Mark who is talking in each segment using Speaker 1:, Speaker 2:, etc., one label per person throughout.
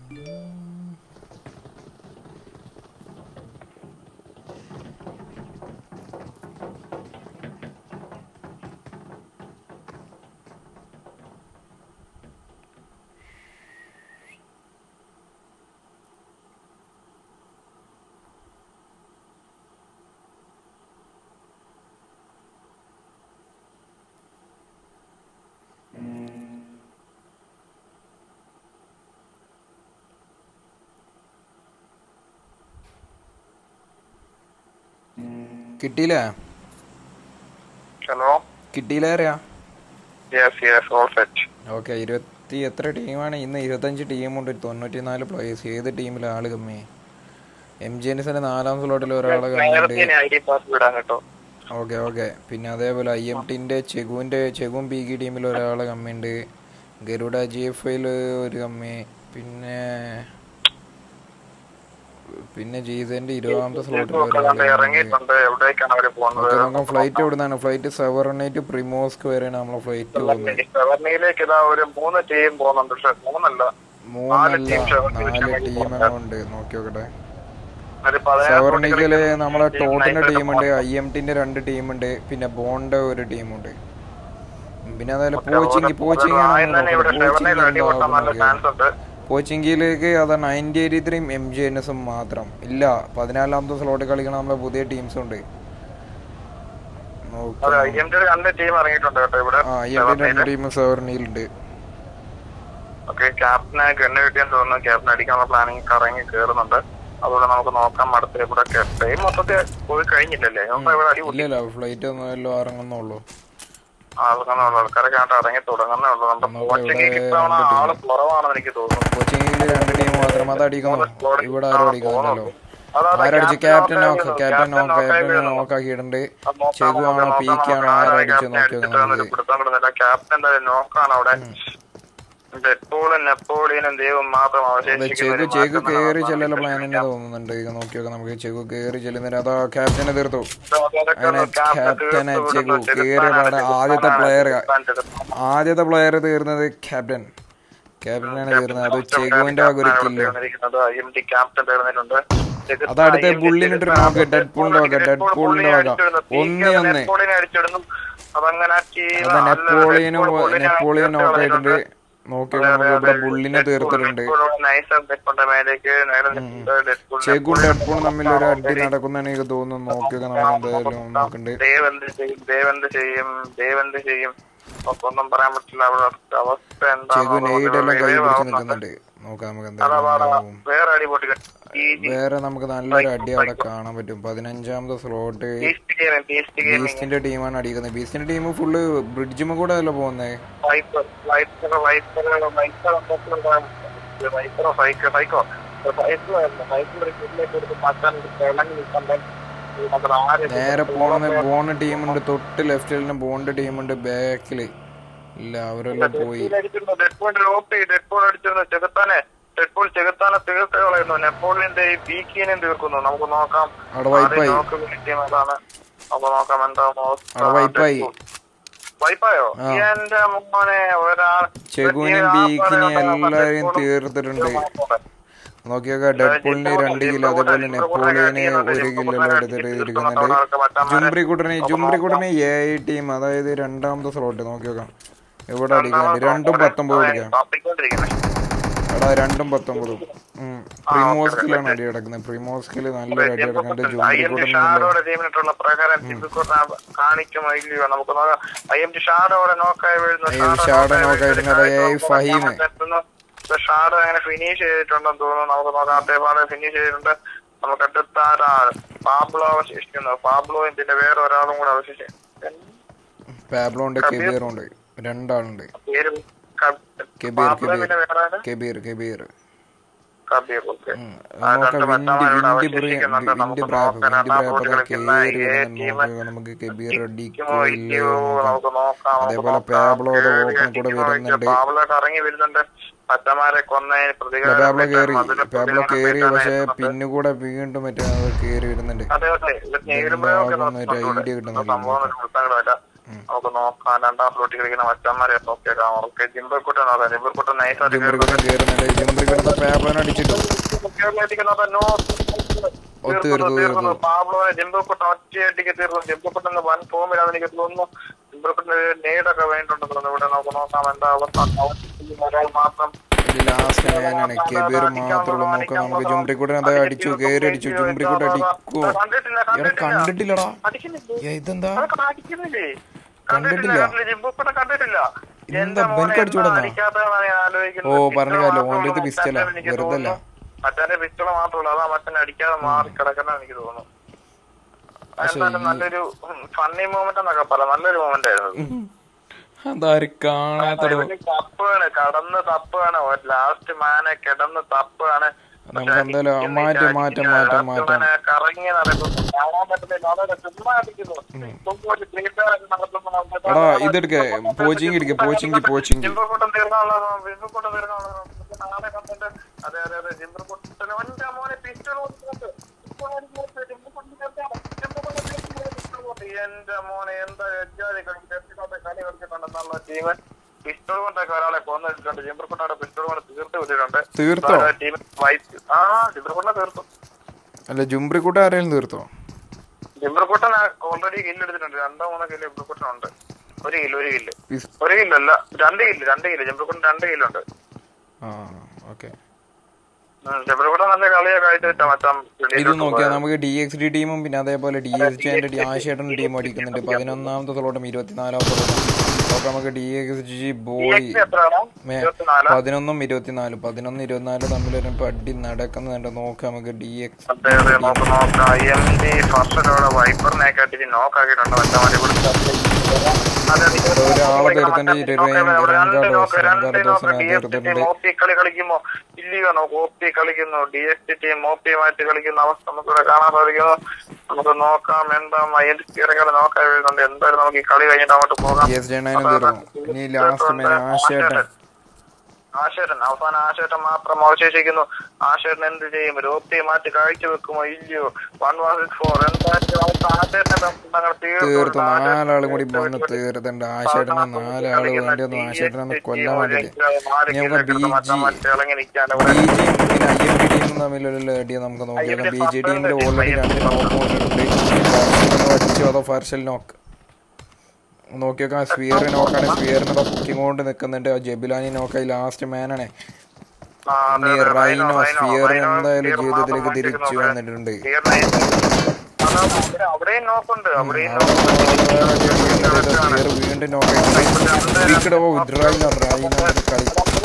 Speaker 1: കിട്ടിയില്ല
Speaker 2: ഹലോ
Speaker 1: കിട്ടിയില്ല അറിയാ
Speaker 2: yes yes all set
Speaker 1: okay ഇരുപത്തി എത്ര ടീമാണ് ഇന്ന് ഇരുപത്തഞ്ച് ടീമുണ്ട് തൊണ്ണൂറ്റി നാല് പ്ലേയേഴ്സ് ഏത് ടീമിലെ ആള് കമ്മി എം ജി എൻ എസിന്റെ നാലാം സ്ലോട്ടിൽ ഒരാളെ കമ്മിയുണ്ട്
Speaker 2: നേരത്തെ ഐ ഡി പാസ് വിടാൻ കേട്ടോ
Speaker 1: ഓക്കെ ഓക്കെ പിന്നെ അതേപോലെ ഐ എം ടിന്റെ ചെഗുവിന്റെ ചെഗും പി കി ടീമിൽ ഒരാളെ കമ്മിയുണ്ട് ഗരുഡ ജി എഫ് ഐയിൽ ഒരു കമ്മി പിന്നെ പിന്നെ ജീസന്റെ ഇരുപതാമത്തെ സ്ലോട്ടിൽ
Speaker 2: നോക്കാണ്ട് ഇറങ്ങിയിട്ടുണ്ട് എവിടേക്കാണ് അവര് പോകുന്നത്
Speaker 1: നോക്കാം ഫ്ലൈറ്റ് എവിടുന്നാണ് ഫ്ലൈറ്റ് സെവറിനേറ്റ് പ്രിമോസ്ക് വരെയാണ് നമ്മളെ ഫ്ലൈറ്റ് പോകുന്നത്
Speaker 2: സെവർണിയിലേക്ക് ഇതാ ഒരു മൂന്ന് ടീം പോകുന്നുണ്ട് പക്ഷെ മൂന്നല്ല
Speaker 1: മൂന്നല്ല
Speaker 2: team സെവറിന്
Speaker 1: നാല് ടീം ഉണ്ട് നോക്കി നോക്കട്ടെ
Speaker 2: ഒരു പതിനാറ്
Speaker 1: സെവർണിക്കല് നമ്മളെ ടോട്ടിന്റെ ടീമുണ്ട് ഐ എം ടിന്റെ രണ്ട് ടീമുണ്ട് പിന്നെ ബോണ്ട ഒരു ടീമുണ്ട് പിന്നെ അതേപോലെ പോച്ചിങ് പോച്ചിങ്
Speaker 2: ആദ്യം തന്നെ ഇവിടെ സെവർണിയിൽ അടി പൊട്ടാൻ നല്ല ചാൻസ് ഉണ്ട്
Speaker 1: പോച്ചിങ്കിലേക്ക് അതാ നയൻറ്റി എയ്റ്റി ത്രീയും എം ജി എൻ എസും മാത്രം ഇല്ല പതിനാലാമത്തെ സ്ലോട്ട് കളിക്കണ നമ്മളെ പുതിയ ടീംസ് ഉണ്ട് നോക്കാം.
Speaker 2: അതെ ഐ എം ടി രണ്ട് ടീം ഇറങ്ങിയിട്ടുണ്ട് കേട്ടോ ഇവിടെ
Speaker 1: ആ ഐ എം ടി രണ്ട് ടീം സെവർണിയിലുണ്ട്
Speaker 2: ഓക്കെ ക്യാപ്റ്റനെ ഗണ്ണ് കിട്ടിയെന്ന് തോന്നുന്നു ക്യാപ്റ്റൻ അടിക്കാനുള്ള പ്ലാനിങ് കറങ്ങി കയറുന്നുണ്ട് അതുകൊണ്ട് നമുക്ക് നോക്കാം അടുത്ത ഇവിടെ ടൈം മൊത്തത്തിൽ പോയി കഴിഞ്ഞില്ലല്ലേ നമുക്ക് ഇവിടെ അടി
Speaker 1: ഇല്ല ഇല്ല ഫ്ലൈറ്റ് ഒന്നും എല്ലാം ഇറങ്ങുന്നുള്ളൂ
Speaker 2: ആൾക്കാന്നുള്ള ആൾക്കാരൊക്കെ ആയിട്ട് ഇറങ്ങി തുടങ്ങുന്നേ ഉള്ളൂ നമ്മുടെ
Speaker 1: നമുക്ക്
Speaker 2: കോച്ചിങ്
Speaker 1: ഇവിടെ
Speaker 2: ഇത്തവണ ആള് കുറവാണെന്ന് എനിക്ക് തോന്നുന്നു
Speaker 1: കോച്ചിങ്ങിൽ രണ്ട് ടീം മാത്രം അത് അടിക്കുന്നു ഇവിടെ ആരും അടിക്കുന്നുണ്ടല്ലോ
Speaker 2: അതാ
Speaker 1: ആരടിച്ച് captain knock captain knock captain നോക്കാക്കിയിട്ടുണ്ട് ചെഗു ആണോ പീക്ക് ആണോ ആരടിച്ച് നോക്കി നമുക്ക്
Speaker 2: ക്യാപ്റ്റൻ എന്തായാലും നോക്കാണ് അവിടെ ഡെഡ്പൂളും നെപ്പോളിയനും ദൈവം മാത്രം
Speaker 1: ചെഗു
Speaker 2: അവശേഷിക്കുന്ന
Speaker 1: ചെഗു കേറി ചെല്ലല പ്ലാൻ തന്നെ തോന്നുന്നുണ്ട് ഇത് നോക്കി നോക്കാം നമുക്ക് ചെഗു കേറി ചെല്ലുന്നതിന് അതാ ക്യാപ്റ്റനെ തീർത്തു അങ്ങനെ ക്യാപ്റ്റനെ ചെഗു കേറിയ പാടെ ആദ്യത്തെ പ്ലെയർ ആദ്യത്തെ പ്ലെയർ തീർന്നത് ക്യാപ്റ്റൻ ക്യാപ്റ്റനാണ് തീർന്നത് അത് ചെഗുവിന്റെ വക ഒരു കില്ല്
Speaker 2: ക്യാപ്റ്റൻ തീർന്നിട്ടുണ്ട്
Speaker 1: അത് അടുത്ത ബുള്ളിനിട്ട് നോക്ക് ഡെഡ് പൂളിന്റെ വക ഡെഡ് പൂളിന്റെ വക ഒന്നേ ഒന്ന്
Speaker 2: നെപ്പോളിയനെ അടിച്ചിടുന്നു അതങ്ങനെ
Speaker 1: അതാ നെപ്പോളിയനും നെപ്പോളിയൻ നോക്കായിട്ടുണ്ട് നോക്കി നമുക്ക് ഇവിടെ ബുള്ളിനെ തീർത്തിട്ടുണ്ട് ചെഗും ഡെഡ് പൂളും തമ്മിൽ ഒരു അടി നടക്കുന്നതാണ് എനിക്ക് തോന്നുന്നു നോക്കുക നമ്മൾ എന്തായാലും നോക്കണ്ട്
Speaker 2: ദേവെന്ത് ചെയ്യും ദേവെന്ത് ചെയ്യും ദേവെന്ത് ചെയ്യും ഒന്നും പറയാൻ പറ്റില്ല അവരുടെ അവസ്ഥ
Speaker 1: ചെഗു നെയ്ഡെല്ലാം കൈ പിടിച്ച്
Speaker 2: എന്താ
Speaker 1: നിൽക്കുന്നുണ്ട് നോക്കാം നമുക്ക് എന്തായാലും
Speaker 2: വേറെ അടി പൊട്ടി
Speaker 1: വേറെ നമുക്ക് നല്ലൊരു അടി അവിടെ കാണാൻ പറ്റും പതിനഞ്ചാമത്തെ slot
Speaker 2: beast gaming beast gaming
Speaker 1: ബീസ്റ്റിന്റെ ടീമാണ് അടിക്കുന്നത് ബീസ്റ്റിന്റെ ടീം ഫുള്ള് ബ്രിഡ്ജും കൂടെ അല്ല പോകുന്നത്
Speaker 2: വൈപ്പർ വൈപ്പർ വൈപ്പർ വൈപ്പർ വൈപ്പറോ സൈക്കോ സൈക്കോ സൈക്കിളായിരുന്നു സൈക്കിൾ ഒരു കില്ലേക്ക് എടുത്ത് മാറ്റാൻ തിളങ്ങി നിൽക്കാൻ നമ്മുടെ ആര്
Speaker 1: നേരെ പോണത് ബോണ്ട് ടീമുണ്ട് തൊട്ട് ലെഫ്റ്റിൽ ബോണ്ട് ടീമുണ്ട് ബാക്കില് ഇല്ല അവരെല്ലാം പോയി
Speaker 2: ഡെഡ്പോൾ ഡ്രോപ്പ് ചെയ്ത് ഡെഡ്പോൾ അടിച്ചിരുന്നു ചെകുത്താനെ ഡെഡ്പോൾ ചെകുത്താനെ തീർത്ത് കളയുന്നു നെപ്പോളിയന്റെ ഈ പീക്കിനെയും തീർക്കുന്നു നമുക്ക് നോക്കാം
Speaker 1: അവിടെ വൈപ്പായി
Speaker 2: നോക്ക് ടീം ഏതാണ് അപ്പൊ നോക്കാം എന്താ
Speaker 1: അവിടെ വൈപ്പായി
Speaker 2: വൈപ്പായോ എന്റെ മോനെ ഒരാൾ
Speaker 1: ചെഗുവിനും ബീക്കിനെയും എല്ലാരെയും തീർത്തിട്ടുണ്ട് നോക്കിയൊക്കെ ഡെഡ്പൂളിന് രണ്ട് കിലോ അതേപോലെ നെപ്പോളിയന് ഒരു കിലോ എടുത്തിട്ട് ഇരിക്കുന്നുണ്ട് ജുംബ്രിക്കുട്ടനെ ജുംബ്രിക്കുട്ടനെ എ ഐ ടീം അതായത് രണ്ടാമത്തെ സ്ലോട്ട് നോക്കിയോക്കാം ഇവിടെ അടിക്കുന്നുണ്ട് രണ്ടും പത്തൊമ്പത് അടിക്കാം എടാ രണ്ടും പത്തൊമ്പതും പ്രിമോസ്കിലാണ് അടി കിടക്കുന്നത് പ്രിമോസ്കില് നല്ലൊരു അടി കിടക്കുന്നുണ്ട് ജുംബ്രിക്കുട്ടൻ
Speaker 2: ഷാഡോടെ ടീമിനിട്ടുള്ള പ്രകാരം കാണിക്കുമോ ഇല്ലയോ നമുക്ക് നോക്കാം ഐ എം ടി ഷാഡോടെ നോക്കായി വീഴുന്നു
Speaker 1: ഷാഡോ നോക്കായിരുന്നത് എ ഐ ഫഹീം
Speaker 2: ഷാഡോ അങ്ങനെ ഫിനിഷ് ചെയ്തിട്ടുണ്ടെന്ന് തോന്നുന്നു നമുക്ക് നോക്കാം അതേപോലെ ഫിനിഷ് ചെയ്തിട്ടുണ്ട് നമുക്ക് അടുത്ത ആരാണ് പാബ്ലോ അവശേഷിക്കുന്നു പാബ്ലോയും പിന്നെ വേറെ ഒരാളും കൂടെ അവശേഷിക്കുന്നു
Speaker 1: പാബ്ലോ ഉണ്ട് കെബീർ ഉണ്ട് രണ്ടാളുണ്ട്
Speaker 2: പേര് ക-
Speaker 1: കെബീർ
Speaker 2: പാബ്ലോ
Speaker 1: കെബീർ
Speaker 2: പിന്നെ വേറെ ആരാ?
Speaker 1: കെബീർ കെബീർ
Speaker 2: കബീർ ഓക്കെ
Speaker 1: ഉം. നോക്കാം വിൻഡ് വിൻഡ് ബ്രേ- വിൻഡ് ബ്രാപ്പ് വിൻഡ് ബ്രാപ്പ് അതാ കേറി വരുന്നത് നമുക്ക് കെബീർ അടിക്കോ ഇല്ലയോ നോക്കാം
Speaker 2: നമുക്ക് നോക്കാം
Speaker 1: അതേപോലെ പാബ്ലോ അത് ഓപ്പൺ കൂടെ വരുന്നുണ്ട്
Speaker 2: പാബ്ലോട്ട് ഇറങ്ങി വരുന്നുണ്ട് പച്ചമാരെ കൊന്നതിന് പ്രതികാരം
Speaker 1: പാബ്ലോ കേറി
Speaker 2: അതിന്
Speaker 1: പാബ്ലോ
Speaker 2: പ്രതികാരം
Speaker 1: കേറി
Speaker 2: വീട്ടാനായി
Speaker 1: പക്ഷെ
Speaker 2: നമുക്ക്
Speaker 1: പിന്നെ കൂടെ വീണ്ടും മറ്റേ അത് കേറി വരുന്നുണ്ട്
Speaker 2: അതെ അതെ ഇത് നേരുമ്പോഴൊക്കെ
Speaker 1: എന്താകുന്ന ഒരു
Speaker 2: നോക്കുന്നുണ്ട്
Speaker 1: ഐഡിയ
Speaker 2: ഇവിടെ.
Speaker 1: കിട്ടുന്നില്ല
Speaker 2: സംഭവം ഒരു പുസ്തകങ്ങളല്ല നമുക്ക് നോക്കാം രണ്ടാം ഫ്ലോട്ടിൽ കളിക്കുന്ന മച്ചന്മാരെ നോക്കിയേക്കാം ഓക്കെ ജിംബർക്കുട്ടൻ നോക്കാം ജിംബർക്കുട്ടൻ നൈസായിട്ട്
Speaker 1: ജംബ്രിക്കുട്ടൻ കേറുന്നുണ്ട് ജംബ്രിക്കുട്ടത്തെ ടാബ് അവൻ അടിച്ചിട്ടു ഓ, തീർന്നു, തീർന്നു.
Speaker 2: പാബ്ലോനെ ജിംബക്കുട്ടൻ ഒറ്റയടിക്ക് തീർന്നു ജിംബക്കുട്ടൻ വൻ ഫോമിലാണ് എനിക്ക് തോന്നുന്നു ജിംബക്കുട്ടന് നേടൊക്കെ വേണ്ടിട്ടുണ്ടെന്ന് തോന്നുന്നു ഇവിടെ നമുക്ക് നോക്കാം എന്താ അവസ്ഥ അവൻ ഒരാൾ മാത്രം
Speaker 1: ലാസ്റ്റ് ഞാനാണ് കെബീർ മാത്രമുള്ളൂ നോക്കാം നമുക്ക് ജുംബ്രിക്കൂട്ടൻ എന്താ അടിച്ചു കയറി അടിച്ചു ജുംബ്രിക്കൂട്ടൻ അടിക്കോ
Speaker 2: കണ്ടിട്ടില്ല
Speaker 1: എടാ കണ്ടിട്ടില്ലടാ
Speaker 2: അടിക്കുന്നില്ലേ
Speaker 1: ഏ, ഇതെന്താ
Speaker 2: അതൊക്കെ അടിക്കുന്നില്ലേ
Speaker 1: കണ്ടിട്ടില്ല.
Speaker 2: കണ്ടിട്ടില്ല ജിംബക്കുട്ടൻ കണ്ടിട്ടില്ല
Speaker 1: എന്താ
Speaker 2: എന്റെ മോനെ
Speaker 1: ബെൻക്ക് അടിച്ചുവിടുന്നോ?
Speaker 2: എന്താ അടിക്കാത്തതെന്നാണ് ഞാൻ ആലോചിക്കുന്നത്.
Speaker 1: ഓ, പറഞ്ഞ
Speaker 2: പിസ്റ്റൾ
Speaker 1: കാര്യമില്ല.
Speaker 2: മാത്രമേ
Speaker 1: ഓൻ്റെ അടുത്ത്
Speaker 2: ഉള്ളൂ.
Speaker 1: പിസ്റ്റളാ.
Speaker 2: മറ്റേ എനിക്ക്
Speaker 1: വെറുതെ അല്ല.
Speaker 2: തോന്നുന്നു. മറ്റേ പിസ്റ്റള് മാത്രമല്ല അതാ മറ്റേ അടിക്കാതെ മാറി കിടക്കുന്ന എനിക്ക് തോന്നുന്നു എന്തായാലും നല്ലൊരു ഫണ്ണി മൂമെന്റ് എന്നൊക്കെ പറയാം നല്ലൊരു മൂമെന്റ് ആയിരുന്നു
Speaker 1: അതാരും കാണാത്തടോ
Speaker 2: ഇവന് തപ്പാണ് കടന്ന് തപ്പാണ് ലാസ്റ്റ് മാനെ കിടന്ന് തപ്പാണ്
Speaker 1: നമുക്ക് എന്തായാലും മാറ്റം മാറ്റം മാറ്റം മാറ്റം
Speaker 2: ഇവനെ കറങ്ങി നടക്കുന്നു കാണാൻ പറ്റുന്നില്ല അതെ ചുമ്മാ അടിക്കുന്നു ചുമ്മാ ഒരു free fire ഒക്കെ നടത്തുമ്പോ നമുക്ക്
Speaker 1: എടാ ഇതെടുക്ക പോച്ചിങ് എടുക്ക പോച്ചിങ് പോച്ചിങ്
Speaker 2: ജിംബർകൂട്ടം തീർക്കാനുള്ളതോ ജിംബർകൂട്ടം തീർക്കാനുള്ളതോ നാളെ കണ്ടിട്ട് അതെ അതെ അതെ ജിംബർകൂട്ടത്തിന് ഒന്റെ മോനെ പിസ്റ്റൾ എന്റെ മോനെ എന്താ എജ്ജാതി കളി ടെസ്റ്റിനകത്ത് കളി കളിച്ചിട്ടുണ്ടെന്നുള്ള ടീം പിസ്റ്റൾ കൊണ്ടൊക്കെ ഒരാളെ കൊന്നിട്ടുണ്ട് ജിംബർകൂട്ടയുടെ പിസ്റ്റൾ കൊണ്ട് തീർത്ത് വിട്ടിട്ടുണ്ട്
Speaker 1: തീർത്തോ
Speaker 2: ടീം വൈറ്റ് ആ ജിംബർകൂട്ടനെ തീർത്തു
Speaker 1: അല്ല ജുംബ്രിക്കൂട്ടൻ ആരെങ്കിലും തീർത്തോ
Speaker 2: ജിംബർകൂട്ടൻ ഓൾറെഡി കില്ല് എടുത്തിട്ടുണ്ട് രണ്ടോ മൂന്നോ കില്ല് ജിംബർകൂട്ടനുണ്ട് ഒരു കില്ല് ഒരു കില്ല്
Speaker 1: പിസ്-
Speaker 2: ഒരു കില്ലല്ല രണ്ട് കില്ല് രണ്ട് കില്ല് ജിംബർകൂട്ടൻ രണ്ട് കില്ലുണ്ട്
Speaker 1: ആ ഓക്കെ
Speaker 2: ജിംബർകൂട്ടൻ നല്ല കളിയൊക്കെ ആയിട്ട് മച്ചാൻ
Speaker 1: ഇത് നോക്കിയാൽ നമുക്ക് ഡി എക്സ് ഡി ടീമും പിന്നെ അതേപോലെ ഡി എസ് ജിന്റെ ഡി ആശേട്ടൻ ടീം അടിക്കുന്നുണ്ട് പതിനൊന്നാമത്തെ സ്ലോട്ടും ഇരുപത്തിനാലാമത്തെ സ്ലോട്ടും അപ്പൊ നമുക്ക് ഡി എക്സ് ജി ബോയ്
Speaker 2: എത്രയാണോ
Speaker 1: മേ-
Speaker 2: ഇരുപത്തിനാല്
Speaker 1: പതിനൊന്നും ഇരുപത്തിനാലും പതിനൊന്ന് ഇരുപത്തിനാല് തമ്മിൽ ഒരു അടി നടക്കുന്നുണ്ട് നോക്കാം നമുക്ക് ഡി എക്സ്
Speaker 2: അതെ അതെ നമുക്ക് നോക്കാം എം ഡി ഫസ്റ്റ് വൈപ്പറിനെ കാട്ടി നോക്കാക്കിയിട്ടുണ്ട് മച്ചാൻ ഇവിടെ അതെ, അതെ.
Speaker 1: ഒരാളെ തീർത്തിട്ട്
Speaker 2: നോക്കാം,
Speaker 1: ഇരുപത്
Speaker 2: നോക്കാം,
Speaker 1: രണ്ട്
Speaker 2: രണ്ട്
Speaker 1: ദിവസം,
Speaker 2: നോക്കാം, രണ്ട്
Speaker 1: രണ്ട്
Speaker 2: നോക്കാം.
Speaker 1: ദിവസം
Speaker 2: DST
Speaker 1: തീർത്തിട്ടുണ്ട്.
Speaker 2: ടീം OP കളി കളിക്കുമോ ഇല്ലയോ നോക്ക് ഒ പി കളിക്കുന്നു D S T team O P മാറ്റി കളിക്കുന്ന അവസ്ഥ നമുക്കിവിടെ കാണാൻ സാധിക്കുന്നു നമുക്ക് നോക്കാം എന്താ മൈൻഡ് കളി നോക്കാൻ വരുന്നുണ്ട് എന്തായാലും നമുക്ക് ഈ കളി കഴിഞ്ഞിട്ട് അങ്ങോട്ട് പോകാം
Speaker 1: ഡി എസ് ജനനും തീർന്നു ഇനി ലാസ്റ്റ് മെയിൻ ആശേട്ടൻ
Speaker 2: ആശേട്ടൻ അവസാനം ആശേട്ടൻ മാത്രം അവശേഷിക്കുന്നു ആശേട്ടൻ എന്ത് ചെയ്യും രോപ്തിയെ മാറ്റി കാഴ്ച വെക്കുമോ ഇല്ലയോ വൺ വൺ സിക്സ് ഫോർ എന്തായാലും അവർക്ക് ആശേട്ടനെ തങ്ങൾ
Speaker 1: തീർത്തു നാലാളും കൂടി വന്ന് തീർത്തുണ്ട് ആശേട്ടനെ നാലാള് വേണ്ടി വന്നു ആശേട്ടനെ ഒന്ന് കൊല്ലാൻ വേണ്ടിട്ട് ഇനി നമുക്ക് ബി ജി ബി ജിയും പിന്നെ ഐ എം ഡി ടീമും തമ്മിലുള്ള അടി നമുക്ക് നോക്കിയേക്കാം ബി ജി ടീമിൽ ഓൾറെഡി രണ്ട് നോക്ക് കൊണ്ടിട്ടുണ്ട് അടിച്ചു അതോ ഫർഷൽ നോക്ക് നോക്കിയേക്കാം സ്വിയർ നോക്കാണ് സ്വിയറിനെ പൊക്കിക്കൊണ്ട് നിൽക്കുന്നുണ്ട് ജബിലാനി നോക്കായി ലാസ്റ്റ് മാനാണ് ഇനി റൈനോ സ്ഫിയർ എന്തായാലും ജീവിതത്തിലേക്ക് തിരിച്ചു വന്നിട്ടുണ്ട്
Speaker 2: അവിടെയും നോക്കുണ്ട് അവിടെയും
Speaker 1: സ്ഫിയർ വീണ്ടും നോക്കായി റൈനോ റൈനോ കളി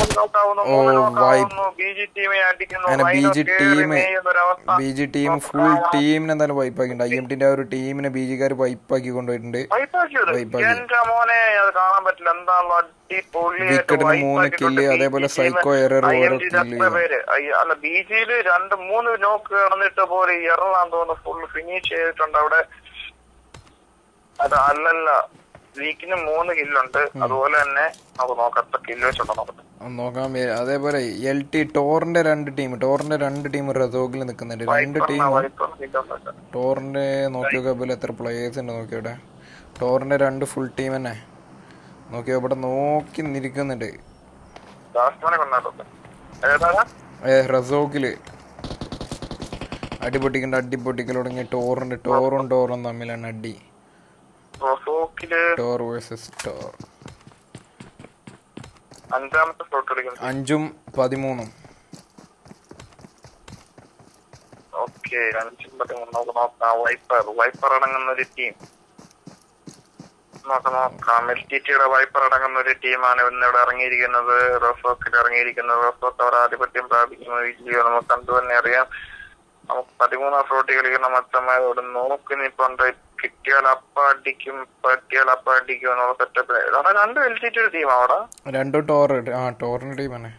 Speaker 1: അങ്ങനെ B G team B G team full ടീമിനെ എന്തായാലും വൈപ്പാക്കിയിട്ടുണ്ട് ഐ എം ടിന്റെ ആ ഒരു ടീമിനെ ബി ജിക്കാർ വൈപ്പാക്കി കൊണ്ടുപോയിട്ടുണ്ട്
Speaker 2: എന്റെ മോനെ അത് കാണാൻ പറ്റില്ല എന്താണല്ലോ അടിപൊളി
Speaker 1: വിക്കറ്റിന് മൂന്ന് കില്ല് അതേപോലെ സൈക്കോ എറർ ഓരോ കില്ല്
Speaker 2: പേര് അയ്യ- അല്ല ബി ജിയില് രണ്ട് മൂന്ന് നോക്ക് കടന്നിട്ട് പോലെ എറണാന്ന് തോന്നുന്നു ഫുൾ ഫിനിഷ് ചെയ്തിട്ടുണ്ട് അവിടെ അത് അല്ലല്ല വീക്കിന് മൂന്ന് കില്ലുണ്ട് അതുപോലെ തന്നെ നമുക്ക് നോക്കാം എത്ര കില്ല് വെച്ചുണ്ടോ നോക്കട്ടെ
Speaker 1: ഒന്ന് നോക്കാൻ വേ- അതേപോലെ എൽ ടി ടോറിന്റെ രണ്ട് ടീം ടോറിന്റെ രണ്ട് ടീം റസോക്കിൽ നിൽക്കുന്നുണ്ട് രണ്ട് ടീം
Speaker 2: വൈപ്പർ കില്ലുണ്ട്
Speaker 1: ടോറിന്റെ നോക്കിയൊക്കെ പോലെ എത്ര പ്ലേയേഴ്സ് ഉണ്ട് നോക്കിയോടെ ടോറിന്റെ രണ്ട് ഫുൾ ടീം തന്നെ നോക്കിയോ ഇവിടെ നോക്കി നിൽക്കുന്നുണ്ട്
Speaker 2: ലാസ്റ്റ് കൊണ്ടാട്ടുണ്ട് ഏതാണ്
Speaker 1: ഏ റസോക്കില് അടിപൊട്ടിക്കണ്ട അടിപൊട്ടിക്കൽ തുടങ്ങി ടോറിന്റെ ടോറും ടോറും തമ്മിലാണ് അടി
Speaker 2: റോസോക്കില്
Speaker 1: ടോർ വേഴ്സസ് ടോർ
Speaker 2: അഞ്ചാമത്തെ സ്ലോട്ട് കളിക്കുന്നു
Speaker 1: അഞ്ചും പതിമൂന്നും
Speaker 2: ഓക്കെ അഞ്ചും പതിമൂന്ന് നമുക്ക് നോക്കാം വൈപ്പർ വൈപ്പർ അടങ്ങുന്ന ഒരു ടീം നമുക്ക് നോക്കാം എൽ ടി ടിയുടെ വൈപ്പർ അടങ്ങുന്ന ഒരു ടീമാണ് ഇന്ന് ഇവിടെ ഇറങ്ങിയിരിക്കുന്നത് റോസോക്കിൽ ഇറങ്ങിയിരിക്കുന്നത് റോസോക്ക് അവർ ആധിപത്യം പ്രാപിക്കുന്നു ഇല്ലയോ നമുക്ക് കണ്ടു തന്നെ അറിയാം നമുക്ക് പതിമൂന്നാം ഫ്ലോട്ട് കളിക്കുന്ന മൊത്തമായോട് നോക്കി നിപ്പുണ്ട് കിട്ടിയാൽ അപ്പ അടിക്കും പറ്റിയാൽ അപ്പ അടിക്കും എന്നുള്ള സെറ്റപ്പ് അവിടെ രണ്ട് എൽ ടി ടിയുടെ ടീം അവിടെ
Speaker 1: രണ്ടും ടോർ ആ ടോറിന്റെ ടീം തന്നെ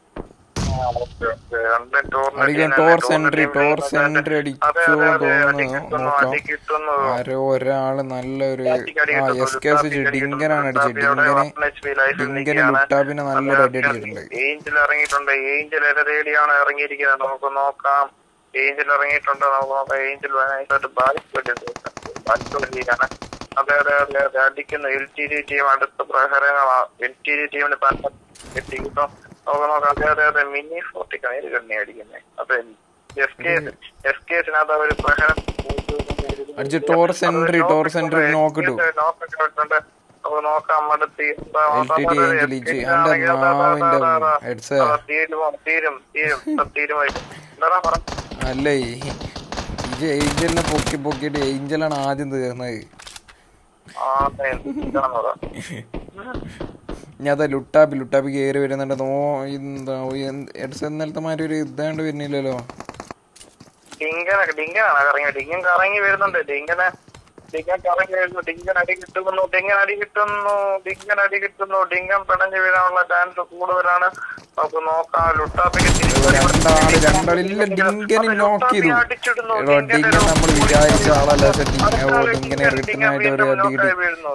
Speaker 2: രണ്ട് ടൂർണമെന്റ്
Speaker 1: അടിക്കാൻ ടോർ സെൻട്രി ടോർ സെൻട്രി അടിച്ചോ തോന്നുന്നു നോക്കാം
Speaker 2: കിട്ടുന്നു
Speaker 1: ആരോ ഒരാള് നല്ലൊരു ആ എസ് കെ എസ് ഡിങ്കനാണ് അടിച്ചത് ഡിങ്കന് ഡിങ്കന് ലുട്ടാപ്പിനെ നല്ലൊരു അടി അടിച്ചിട്ടുണ്ട്
Speaker 2: ഏഞ്ചൽ ഇറങ്ങിയിട്ടുണ്ട് ഏഞ്ചൽ ഏരിയാണ് ഇറങ്ങിയിരിക്കുന്നത് നമുക്ക് നോക്കാം ഏഞ്ചൽ ഇറങ്ങിയിട്ടുണ്ട് നമുക്ക് നോക്കാം ഏഞ്ചൽ നൈസായിട്ട് ബാലിക്കാണ് അതെ അതെ അതെ അതെ അടിക്കുന്നു എൽ ടി ഡി ടീം അടുത്ത പ്രഹരങ്ങളാണ് എൽ ടി ഡി ടീമിന് തന്നെ എത്തിക്കുന്നു നമുക്ക് നോക്കാം അതെ അതെ അതെ മിനി ഫോർട്ടി കയ്യിൽ കണ്ണി അടിക്കുന്നേ അതെ എസ് കെ എസ് കെ എസിനകത്ത് അവര് പ്രഹരം
Speaker 1: അടിച്ച് ടോർ സെൻട്രി ടോർ സെൻട്രി നോക്കിട്ടു
Speaker 2: നോക്കിട്ടുണ്ട് നമുക്ക് നോക്കാം അടുത്ത്
Speaker 1: എൽ ടി ടി ഏഞ്ചൽ ഇജ് എന്റെ നാവിന്റെ ഹെഡ്സ്
Speaker 2: തീരും തീരും തീരും തീരുമായി എന്താ പറ
Speaker 1: അല്ലേ ഇജ് ഏഞ്ചലിനെ പൊക്കി പൊക്കിയിട്ട് ഏഞ്ചലാണ് ആദ്യം തീർന്നത്
Speaker 2: ആ എന്താണെന്ന് പറ
Speaker 1: ഞാൻ അതാ ലുട്ടാപ്പി ലുട്ടാപ്പി കയറി വരുന്നുണ്ട് നോ എന്താ എഡ്സ് ഇന്നലത്തെ മാതിരി ഒരു ഇതാണ്ട് വരുന്നില്ലല്ലോ
Speaker 2: ഡിങ്കനൊക്കെ ഡിങ്കനാണ് കറങ്ങി ഡിങ്കൻ കറങ്ങി വരുന്നുണ്ട് ഡിങ്കനെ ഡിങ്കൻ കറങ്ങി വരുന്നു ഡിങ്കൻ അടി കിട്ടുന്നു ഡിങ്കൻ അടി കിട്ടുന്നു ഡിങ്കൻ അടി കിട്ടുന്നു ഡിങ്കൻ പിണഞ്ഞു വീഴാനുള്ള ചാൻസ് കൂടുതലാണ് നമുക്ക് നോക്കാം ലുട്ടാപ്പിക്ക് തിരിച്ചു
Speaker 1: രണ്ടാള് രണ്ടാളില്ല ഡിങ്കനെ നോക്ക് ചെയ്തു എടോ ഡിങ്കൻ നമ്മൾ വിചാരിച്ച ആളല്ല പക്ഷെ ഡിങ്ക- ഓ, ഡിങ്കനെ റിട്ടേൺ ആയിട്ട് ഒരു അടി കിട്ടി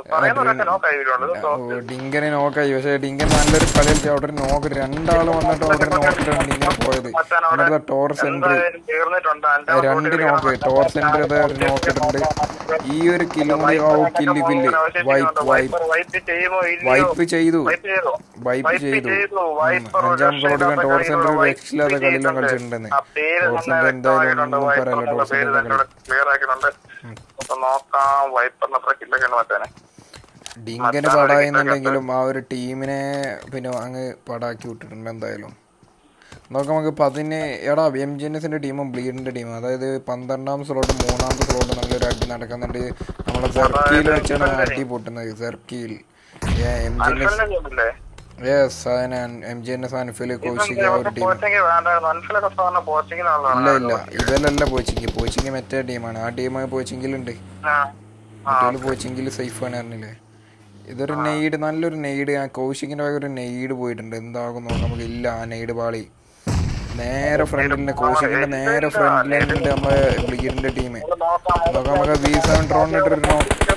Speaker 1: ഓ, ഡിങ്കനെ നോക്കായി പക്ഷെ ഡിങ്കൻ നല്ലൊരു കളി കളിച്ചു അവിടെ നോക്ക് രണ്ടാള് വന്നിട്ട് അവിടെ നോക്കിട്ടാണ് ഡിങ്കൻ പോയത് എന്നിട്ട് ടോർ സെൻട്രി രണ്ട് നോക്ക് ടോർ സെൻട്രി അത് ഒരു നോക്കിയിട്ടുണ്ട് ഈ ഒരു കില്ലും കൂടി ഓ kill kill wipe wipe
Speaker 2: wipe ചെയ്യുമോ ഇല്ലയോ
Speaker 1: വൈപ്പ് ചെയ്തു
Speaker 2: വൈപ്പ് ചെയ്തോ
Speaker 1: വൈപ്പ് ചെയ്തു ഉം. അഞ്ചാം കൊടുക്കാൻ ടോർ സെൻട്രി രക്ഷയില്ലാത്ത കളിയെല്ലാം കളിച്ചിട്ടുണ്ടെന്ന്
Speaker 2: ആ പേര്
Speaker 1: ടോർ സെൻട്രി എന്തായാലും ഒന്നും പറയല്ല ടോർ
Speaker 2: പേര്
Speaker 1: സെൻട്രി
Speaker 2: തന്നെ ക്ലിയർ ആക്കിയിട്ടുണ്ട് അപ്പൊ നോക്കാം വൈപ്പറിന് അത്ര കില്ലൊക്കെ മറ്റേനെ
Speaker 1: ഡിങ്കന് പടായെന്നുണ്ടെങ്കിലും ആ ഒരു ടീമിനെ പിന്നെ അങ്ങ് പടാക്കി വിട്ടിട്ടുണ്ട് എന്തായാലും നോക്കാം നമുക്ക് പതിന് എടാ എം ജി എൻ എസിന്റെ ടീമും ബ്ലീഡിന്റെ ടീമും അതായത് പന്ത്രണ്ടാം സ്ലോട്ട് മൂന്നാമത്തെ സ്ലോട്ട് നല്ലൊരു അടി നടക്കുന്നുണ്ട് നമ്മളെ സെർക്കിയിൽ വെച്ചാണ് അടി പൊട്ടുന്നത് സെർക്കിയിൽ എം ജി എൻ എസ്
Speaker 2: അൻഫലിനെ
Speaker 1: യെസ് അതിന് M G N S Anfil coaching ആ ഒരു ടീം
Speaker 2: പോച്ചെങ്കിൽ വേണ്ടായിരുന്നു അൻഫലൊക്കെ സാറിന് പോച്ചെങ്കിലാണല്ലോ
Speaker 1: ഇല്ല ഇല്ല ഇവരല്ല പോച്ചിങ് പോച്ചിങ് മറ്റേ ടീമാണ് ആ ടീം പോച്ചിങ്ങിലുണ്ട് മറ്റേ പോച്ചിങ്ങിൽ സേഫ് ആണ് പറഞ്ഞില്ലേ ഇതൊരു നെയ്ഡ് നല്ലൊരു നെയ്ഡ് ആ കൗശിക്കിന്റെ വക ഒരു നെയ്ഡ് പോയിട്ടുണ്ട് എന്താകും നോക്കാം നമുക്ക് ഇല്ല ആ നെയ്ഡ് പാളി നേരെ ഫ്രണ്ടിലെ കൗശിക്കിന്റെ നേരെ ഫ്രണ്ടിലുണ്ട് നമ്മളെ ബ്ലീഡിന്റെ ടീം നോക്കാം നമുക്ക് വി സെവൻ ഡ്രോൺ ഇട്ടിരുന്നോ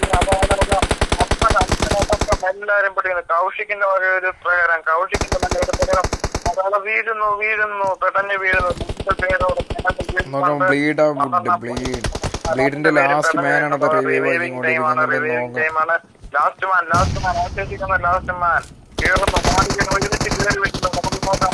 Speaker 2: എല്ലാരും പഠിക്കുന്നു കൗശിക്കിന്റെ വക ഒരു പ്രകാരം കൗശിക്കിന്റെ നല്ല ഒരു പ്രകാരം അതാണ് വീഴുന്നു വീഴുന്നു പെട്ടെന്ന് വീഴുന്നു പേരോട്
Speaker 1: നോക്കാം ബ്ലീഡ് ആ ഗുഡ് ബ്ലീഡ് ബ്ലീഡിന്റെ ലാസ്റ്റ് മാനാണ് അത് റിവൈവ് ആക്കിക്കൊണ്ടിരിക്കുന്നത് നോക്കാം
Speaker 2: ലാസ്റ്റ് മാൻ ലാസ്റ്റ് മാൻ ആശ്വസിക്കുന്ന ലാസ്റ്റ് മാൻ കേറുന്നു മാണിക്കുന്നു ഒരുമിച്ച് കയറി വെക്കുന്നു നമുക്ക് നോക്കാം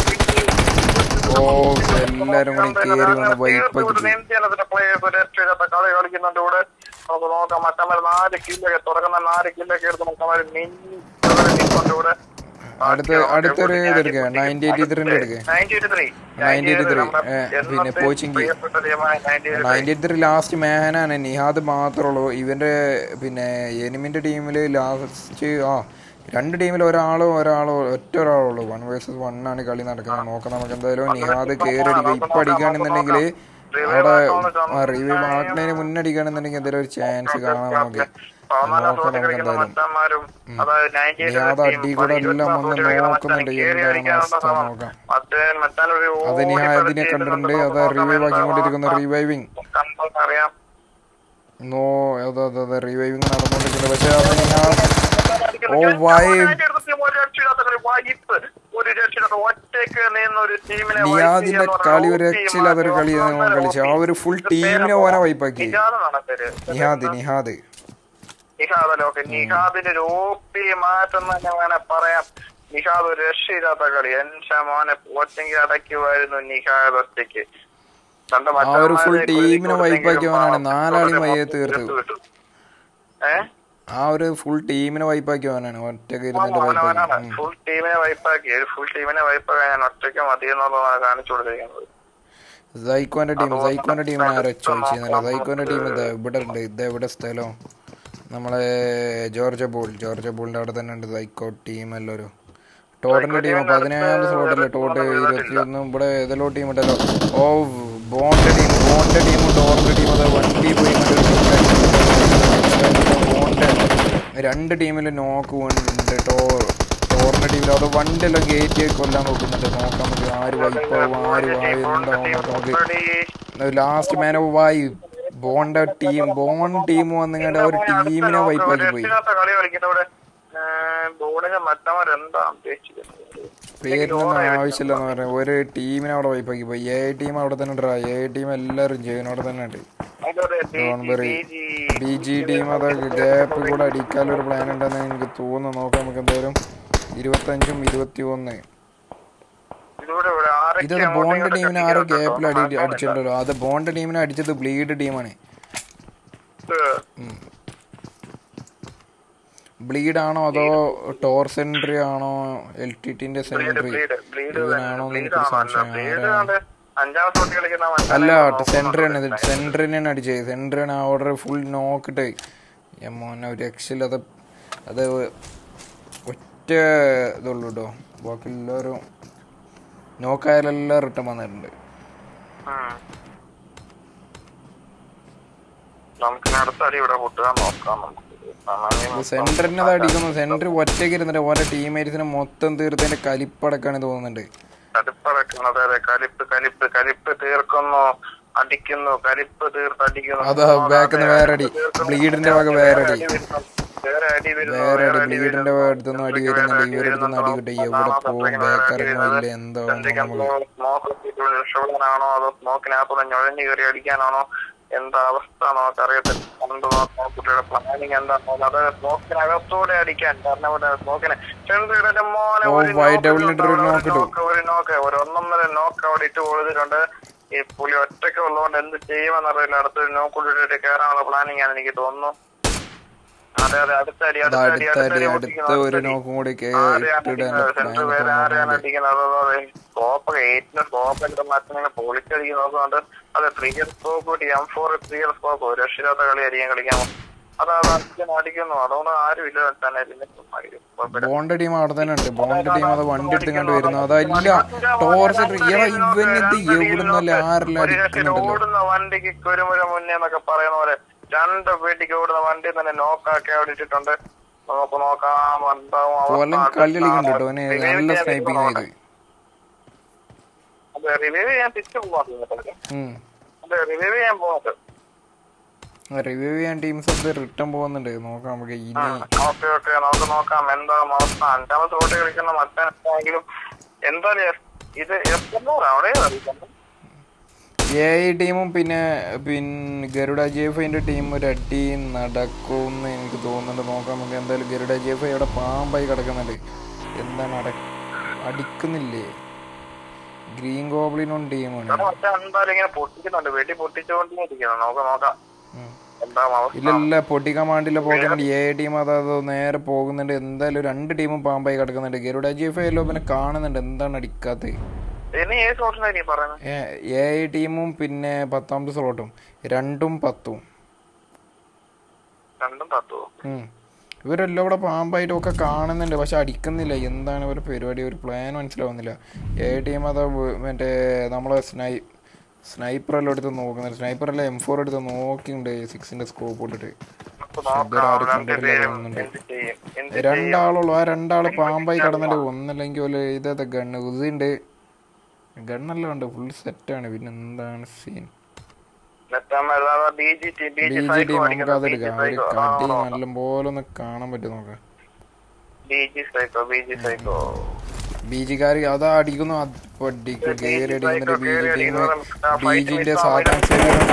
Speaker 1: ഓ എല്ലാരും കൂടി കേറി വന്ന് വൈപ്പാക്കി
Speaker 2: കളി കളിക്കുന്നുണ്ട് ഇവിടെ നമുക്ക് നോക്കാം മറ്റന്മാർ നാല് കില്ലൊക്കെ തുറക്കുന്ന നാല് കില്ലൊക്കെ എടുത്ത് മറ്റന്മാർ നിന്നുണ്ട് ഇവിടെ
Speaker 1: അടുത്ത അടുത്തൊരു ഇത് എടുക്കുക നയൻറ്റി എയ്റ്റി ത്രീന്റെ എടുക്കുക
Speaker 2: 93
Speaker 1: പിന്നെ പോച്ചിങ്കി നയൻറ്റി ത്രീ ലാസ്റ്റ് മേഹനാണ് നിഹാദ് മാത്രമുള്ളൂ ഇവന്റെ പിന്നെ എനിമിന്റെ ടീമിൽ ലാസ്റ്റ് ആ രണ്ട് ടീമിൽ ഒരാളോ ഒരാളോ ഒറ്റ ഒരാളുള്ളൂ വൺ വേഴ്സസ് വൺ ആണ് കളി നടക്കുന്നത് നോക്കാം നമുക്ക് എന്തായാലും നിഹാദ് കയറി അടിക്കുക ഇപ്പൊ അടിക്കുകയാണെന്നുണ്ടെങ്കിൽ അവിടെ റിവൈവ് ആക്കുന്നതിന് മുന്നടിക്കുകയാണെന്നുണ്ടെങ്കിൽ എന്തെങ്കിലും ഒരു ചാൻസ് കാണാം നമുക്ക് നോക്കാം നമുക്ക് എന്തായാലും നിഹാദ് അടി കൂടെ എല്ലാം വന്ന് നോക്കുന്നുണ്ട് എന്താണ് അവസ്ഥ നോക്കാം അത് നിഹാദിനെ കണ്ടിട്ടുണ്ട് അത് റിവൈവ് ആക്കിക്കൊണ്ടിരിക്കുന്ന റിവൈവിങ്
Speaker 2: അറിയാം
Speaker 1: നോ അതെ അതെ അതെ റിവൈവിങ് നടന്നുകൊണ്ടിരിക്കുന്നത് പക്ഷെ അത് നിഹാദ് ഓ വൈബ്
Speaker 2: ഒരു രക്ഷയില്ലാത്ത ഒറ്റയ്ക്ക് നിന്ന് ഒരു ടീമിനെ
Speaker 1: നിയാദിന്റെ കളി ഒരു രക്ഷയില്ലാത്തൊരു കളി ഓൻ കളിച്ചു ആ ഒരു ഫുൾ ടീമിനെ ഓനെ വൈപ്പാക്കി നിഹാദ് നിഹാദ്
Speaker 2: നിഹാദല്ലോ ഓക്കെ നിഹാദിന്റെ ഒരു ഓപ്പി മാറ്റം തന്നെ വേണേ പറയാം നിഹാദ് ഒരു രക്ഷയില്ലാത്ത കളി എൻഷ മോനെ പോച്ചെങ്കിൽ അടയ്ക്കുമായിരുന്നു നിഹാദ് ഒറ്റയ്ക്ക് കണ്ട
Speaker 1: ആ ഒരു ഫുൾ ടീമിനെ വൈപ്പാക്കിയവനാണ് നാലാളി മയ്യെ തീർത്തു
Speaker 2: ഏഹ്
Speaker 1: ആ ഒരു ഫുൾ ടീമിനെ വൈപ്പാക്കിയവനാണ് ഒറ്റക്ക് ഇരുന്നിട്ട് വൈപ്പാക്കി
Speaker 2: ഫുൾ ടീമിനെ വൈപ്പാക്കി ഒരു ഫുൾ ടീമിനെ വൈപ്പാക്കാൻ ഞാൻ ഒറ്റയ്ക്ക് മതി എന്നുള്ളതാണ് കാണിച്ചു കൊടുത്തിരിക്കുന്നത്
Speaker 1: സൈക്കോന്റെ ടീം സൈക്കോന്റെ ടീം ആരെ ചോദിച്ചിരുന്നില്ല സൈക്കോന്റെ ടീം ഇത് ഇവിടെ ഉണ്ട് ഇത് എവിടെ സ്ഥലം നമ്മളെ ജോർജ് ബോൾ ജോർജ് ബോളിന്റെ അവിടെ തന്നെ ഉണ്ട് സൈക്കോ ടീം എല്ലാവരും ടോട്ടന്റെ ടീം പതിനേഴാം സ്ലോട്ടല്ലേ ടോട്ട് ഇരുപത്തിയൊന്നും ഇവിടെ ഏതെല്ലോ ടീം ഉണ്ടല്ലോ ഓ ബോണിന്റെ ടീം ബോണിന്റെ ടീം ടോറിന്റെ ടീം അത് വണ്ടി പോയി ബോണിന്റെ രണ്ട് ടീമിൽ നോക്ക് ഉണ്ട് ടോ ടോറിന്റെ ടീമിൽ അത് വണ്ടി എല്ലാം ഗേറ്റ് കൊല്ലാൻ നോക്കുന്നുണ്ട് നോക്കാം നമുക്ക് ആര് വൈപ്പാവും ആര് വായുണ്ടാവും നോക്കാം ലാസ്റ്റ് മാൻ ഓഫ് വായു ബോണ്ട ടീം ബോൺ ടീം വന്നിങ്ങണ്ട് ഒരു ടീമിനെ വൈപ്പാക്കി പോയി
Speaker 2: കളി കളിക്കുന്നവിടെ ബോർഡിന് മറ്റവരെന്താ ഉദ്ദേശിക്കുന്നത്
Speaker 1: പേരിനൊന്നും ആവശ്യമില്ലെന്ന് പറയാം ഒരു ടീമിനെ അവിടെ വൈപ്പാക്കി പോയി എ ടീം അവിടെ തന്നെ ഉണ്ടാ എ ടീം എല്ലാവരും ജയിൻ അവിടെ തന്നെ ഉണ്ട് ഡോൺബെറി ബി ജി ടീം അതൊക്കെ ഗ്യാപ്പ് കൂടെ അടിക്കാനൊരു പ്ലാൻ ഉണ്ടെന്ന് എനിക്ക് തോന്നുന്നു നോക്കാം നമുക്ക് എന്തായാലും ഇരുപത്തഞ്ചും ഇരുപത്തി ഒന്ന്
Speaker 2: ഇതിലൂടെ ഇവിടെ ആരൊക്കെ
Speaker 1: ഇതത്
Speaker 2: അങ്ങോട്ടും
Speaker 1: ബോണ്ട്
Speaker 2: ഇങ്ങോട്ടും
Speaker 1: ടീമിനെ ആരോ
Speaker 2: കെട്ടിക്കിടക്കുന്നുണ്ടോ?
Speaker 1: ഗ്യാപ്പിൽ അടി
Speaker 2: മനസ്സിലാവുന്നില്ല.
Speaker 1: അടിച്ചിട്ടുണ്ടല്ലോ അത് ബോണ്ട് ടീമിനെ അടിച്ചത് ബ്ലീഡ് ടീമാണ്
Speaker 2: ഏ,
Speaker 1: ബ്ലീഡ് ആണോ അതോ ടോർ സെൻട്രി ആണോ എൽ ടി ടിന്റെ
Speaker 2: ബ്ലീഡ്
Speaker 1: സെൻട്രി
Speaker 2: ബ്ലീഡ് ബ്ലീഡ്
Speaker 1: ഇതിനാണോ എന്ന്
Speaker 2: ബ്ലീഡ്
Speaker 1: എനിക്ക്
Speaker 2: ആണോ അല്ല
Speaker 1: സംശയം
Speaker 2: ബ്ലീഡ്
Speaker 1: ആരാ?
Speaker 2: ആണ് അഞ്ചാം തൊട്ട് കളിക്കുന്ന
Speaker 1: അല്ല
Speaker 2: മനസ്സിലായി
Speaker 1: സെൻട്രിയാണ് ഇത് സെൻട്രിനാണ് അടിച്ചത് സെൻട്രിന് ആ ഓർഡർ ഫുൾ നോക്കിട്ട് മോനെ ഒരു രക്ഷയില്ലാതെ അത് ഒറ്റ ഇതുള്ളൂ കേട്ടോ ബാക്കി എല്ലാവരും നോക്കായാലെല്ലാം റിട്ടേൺ വന്നിട്ടുണ്ട്
Speaker 2: ഉം. നമുക്ക് അടുത്ത അടി ഇവിടെ പൊട്ടുക നോക്കാം നമുക്ക് കാരണം ഈ
Speaker 1: സെൻട്രിനെ അത് അടിക്കുന്നു സെൻട്രി ഒറ്റയ്ക്ക് ഇരുന്നിട്ട് ഓരോ ടീമേറ്റ്സിനെ മൊത്തം തീർത്തതിന്റെ കലിപ്പടക്കാണ് തോന്നുന്നുണ്ട്
Speaker 2: കലിപ്പടക്കുന്നത് അതെ കലിപ്പ് കലിപ്പ് കലിപ്പ് തീർക്കുന്നു അടിക്കുന്നു കലിപ്പ് തീർത്ത് അടിക്കുന്നു
Speaker 1: അതാ ബാക്കിന്ന് വേറെ അടി ബ്ലീഡിന്റെ വക വേറെ അടി
Speaker 2: വേറെ അടി വരുന്നു
Speaker 1: വേറെ അടി
Speaker 2: വേറെ അടി
Speaker 1: ബ്ലീഡിന്റെ
Speaker 2: വരുന്നു.
Speaker 1: അടുത്തുനിന്ന് അടി വരുന്നുണ്ട് ഇവരടുത്തുനിന്ന് അടി കിട്ടി എവിടെ പോകും ബേക്കറിനോ ഇല്ല എന്താ
Speaker 2: സ്മോക്ക് രക്ഷപ്പെടാനാണോ അതോ സ്മോക്കിനകത്തുനിന്ന് ഞൊഴഞ്ഞു കയറി അടിക്കാനാണോ എന്താ അവസ്ഥ നമുക്കറിയത്തില്ല കണ്ടു നോക്കാം കുട്ടിയുടെ പ്ലാനിങ് എന്താണോ അത് സ്മോക്കിനകത്തൂടെ അടിക്കാൻ കാരണം ഇവിടെ സ്മോക്കിന് ചെറുതിടെ മോനെ
Speaker 1: ഓ,
Speaker 2: ഒരു
Speaker 1: white
Speaker 2: knock
Speaker 1: devil ന്റെ ഒരു
Speaker 2: ഒരു
Speaker 1: knock ഇട്ടു.
Speaker 2: knock, ഒരു നോക്ക് ഒരു ഒന്നൊന്നര നോക്ക് അവിടെ ഇട്ട് കൊടുത്തിട്ടുണ്ട് ഈ പുലി ഒറ്റയ്ക്ക് ഉള്ളതുകൊണ്ട് എന്ത് ചെയ്യുമെന്നറിയില്ല അടുത്തൊരു നോക്ക് ഇട്ടിട്ട് കയറാനുള്ള പ്ലാനിങ് ആണ് എനിക്ക് തോന്നുന്നു അതെ അതെ അടുത്ത അടി
Speaker 1: അത്
Speaker 2: അടുത്ത അടി
Speaker 1: അടുത്ത അടി
Speaker 2: അടി
Speaker 1: അടുത്ത ഒരു നോക്കും കൂടി
Speaker 2: ആരെയാണ്
Speaker 1: കേട്ടിട്ട്
Speaker 2: അടിക്കുന്നത്? സെന്റർ വേറെ ആരെയാണ് അടിക്കുന്നത്? അതോ അതെ സ്കോപ്പ് എയ്റ്റിന് സ്കോപ്പ് എടുത്ത് മറ്റങ്ങനെ പൊളിച്ചടിക്ക് നോക്കുന്നുണ്ട് അത് three ear scope M four three ear scope ഒരു രക്ഷിതാത്ത കളി ആയിരിക്കും കളിക്കാമോ അത് അത് അടിക്കാൻ അടിക്കുന്നു അതുകൊണ്ട് ആരും ഇല്ല തന്നെ പിന്നെ ചുമ്മാ ഇരിക്കും. കുഴപ്പമില്ല.
Speaker 1: ബോണ്ട് ടീം അവിടെ തന്നെ ഉണ്ട് ബോണ്ട് ടീം അത് വണ്ടി എടുത്ത് കണ്ട് വരുന്നു അതല്ല ടോർച്ച് ഇവ ഇവനിത് എവിടുന്നല്ല ആരെല്ലാം
Speaker 2: ഒരു രക്ഷയിൽ
Speaker 1: അടിക്കുന്നുണ്ടല്ലോ
Speaker 2: ഓടുന്ന വണ്ടിക്ക് കുരുമുര മുന്നേ എന്നൊക്കെ പറയുന്ന പോലെ രണ്ട് വീട്ടിക്ക് ഓടുന്ന വണ്ടി തന്നെ നോക്കാക്കി അവിടെ ഇട്ടിട്ടുണ്ട് നമുക്ക് നോക്കാം എന്താവും
Speaker 1: കൊല്ലം
Speaker 2: അവസ്ഥ.
Speaker 1: കളി കളിക്കുന്നുണ്ട് കേട്ടോ അവന്
Speaker 2: Review
Speaker 1: നല്ല
Speaker 2: ചെയ്യാൻ
Speaker 1: സ്നൈപ്പിംഗ്
Speaker 2: നോക്കാം.
Speaker 1: ആയത്
Speaker 2: അതെ റിവ്യൂ ചെയ്യാൻ തിരിച്ചു പോകാം അതെ റിവ്യൂ ചെയ്യാൻ പോകാം
Speaker 1: റിവ്യൂ ചെയ്യാൻ ടീംസ് അത് റിട്ടേൺ പോകുന്നുണ്ട് നോക്കാം നമുക്ക് ഇനി
Speaker 2: ഓക്കെ ഓക്കെ നമുക്ക് നോക്കാം എന്താ അവസ്ഥ അഞ്ചാമത്തെ റോട്ട് കളിക്കുന്ന മറ്റാണെങ്കിലും എന്തായാലും ഇത് എത്ര അവിടെ അറിയിക്കുന്നു
Speaker 1: എ ഐ ടീമും പിന്നെ പിന്നെ ഗരുഡ ജെ ഫൈൻ്റെ ടീം ഒരു അടി നടക്കുമെന്ന് എനിക്ക് തോന്നുന്നുണ്ട് നോക്കാം നമുക്ക് എന്തായാലും ഗരുഡ ജെ ഫൈ അവിടെ പാമ്പായി കിടക്കുന്നുണ്ട് എന്താണ് അട അടിക്കുന്നില്ലേ ഗ്രീൻ ഗോബ്ലിനും ടീമാണ്
Speaker 2: മറ്റേ എന്തായാലും ഇങ്ങനെ പൊട്ടിക്കുന്നുണ്ട് വെടി പൊട്ടിച്ചുകൊണ്ടേ ഇരിക്കുന്നു നോക്കാം നോക്കാം
Speaker 1: ഉം.
Speaker 2: എന്താ അവസ്ഥ
Speaker 1: ഇല്ല ഇല്ല പൊട്ടിക്കാൻ വേണ്ടിയില്ല പോകുന്നുണ്ട് എ ടീം അതായത് നേരെ പോകുന്നുണ്ട് എന്തായാലും രണ്ട് ടീമും പാമ്പായി കിടക്കുന്നുണ്ട് ഗരുഡ ജി എഫ് എല്ലോ പിന്നെ കാണുന്നുണ്ട് എന്താണ് അടിക്കാത്തത്
Speaker 2: ഇനി ഏത് സ്ലോട്ടിനാ നീ പറയുന്നത്
Speaker 1: എ ഐ ടീമും പിന്നെ പത്താമത്തെ സ്ലോട്ടും രണ്ടും പത്തും
Speaker 2: രണ്ടും തത്തുവോ
Speaker 1: ഉം. ഇവരെല്ലാം കൂടെ പാമ്പായിട്ടും ഒക്കെ കാണുന്നുണ്ട് പക്ഷെ അടിക്കുന്നില്ല എന്താണ് ഇവരുടെ പരിപാടി ഒരു പ്ലാൻ മനസ്സിലാവുന്നില്ല എ ടീം അത് വ- മറ്റേ നമ്മളെ സ്നൈ സ്നൈപ്പറെല്ലാം എടുത്ത് നോക്കുന്നുണ്ട് സ്നൈപ്പറെല്ലാം എം ഫോർ എടുത്ത് നോക്കിയിട്ടുണ്ട് സിക്സിന്റെ സ്കോപ്പ് ഇട്ടിട്ട്
Speaker 2: നമുക്ക്
Speaker 1: ഇതുവരെ
Speaker 2: നോക്കാം
Speaker 1: ആരും
Speaker 2: രണ്ട്
Speaker 1: കണ്ടിട്ടില്ല
Speaker 2: പേരും
Speaker 1: തോന്നുന്നുണ്ട്.
Speaker 2: എന്ത് ചെയ്യും എന്ത് ചെയ്യും
Speaker 1: രണ്ടാളുള്ളൂ ആ രണ്ടാള് പാമ്പായി കടന്നിട്ട് ഒന്നല്ലെങ്കിൽ ഒരു ഇതത്തെ ഗണ്ണ് ഉസുണ്ട് ഗണ്ണെല്ലാം ഉണ്ട് ഫുൾ സെറ്റാണ് പിന്നെ എന്താണ് scene
Speaker 2: B G T B
Speaker 1: B
Speaker 2: G
Speaker 1: G
Speaker 2: psycho
Speaker 1: team നമുക്ക്
Speaker 2: അടിക്കുന്നത് ബി ജി
Speaker 1: അതെടുക്കാം ഒരു
Speaker 2: സൈക്കോ
Speaker 1: കടി നല്ല പോലെ ഒന്ന് കാണാൻ പറ്റും നോക്കാം
Speaker 2: B G psycho B G psycho
Speaker 1: B ജിക്കാർ അതാ അടിക്കുന്നു അത് അടിക്കും കയറി അടിക്കുന്നുണ്ട് ബി ജി ടീം ബി ജിന്റെ സാധാരണ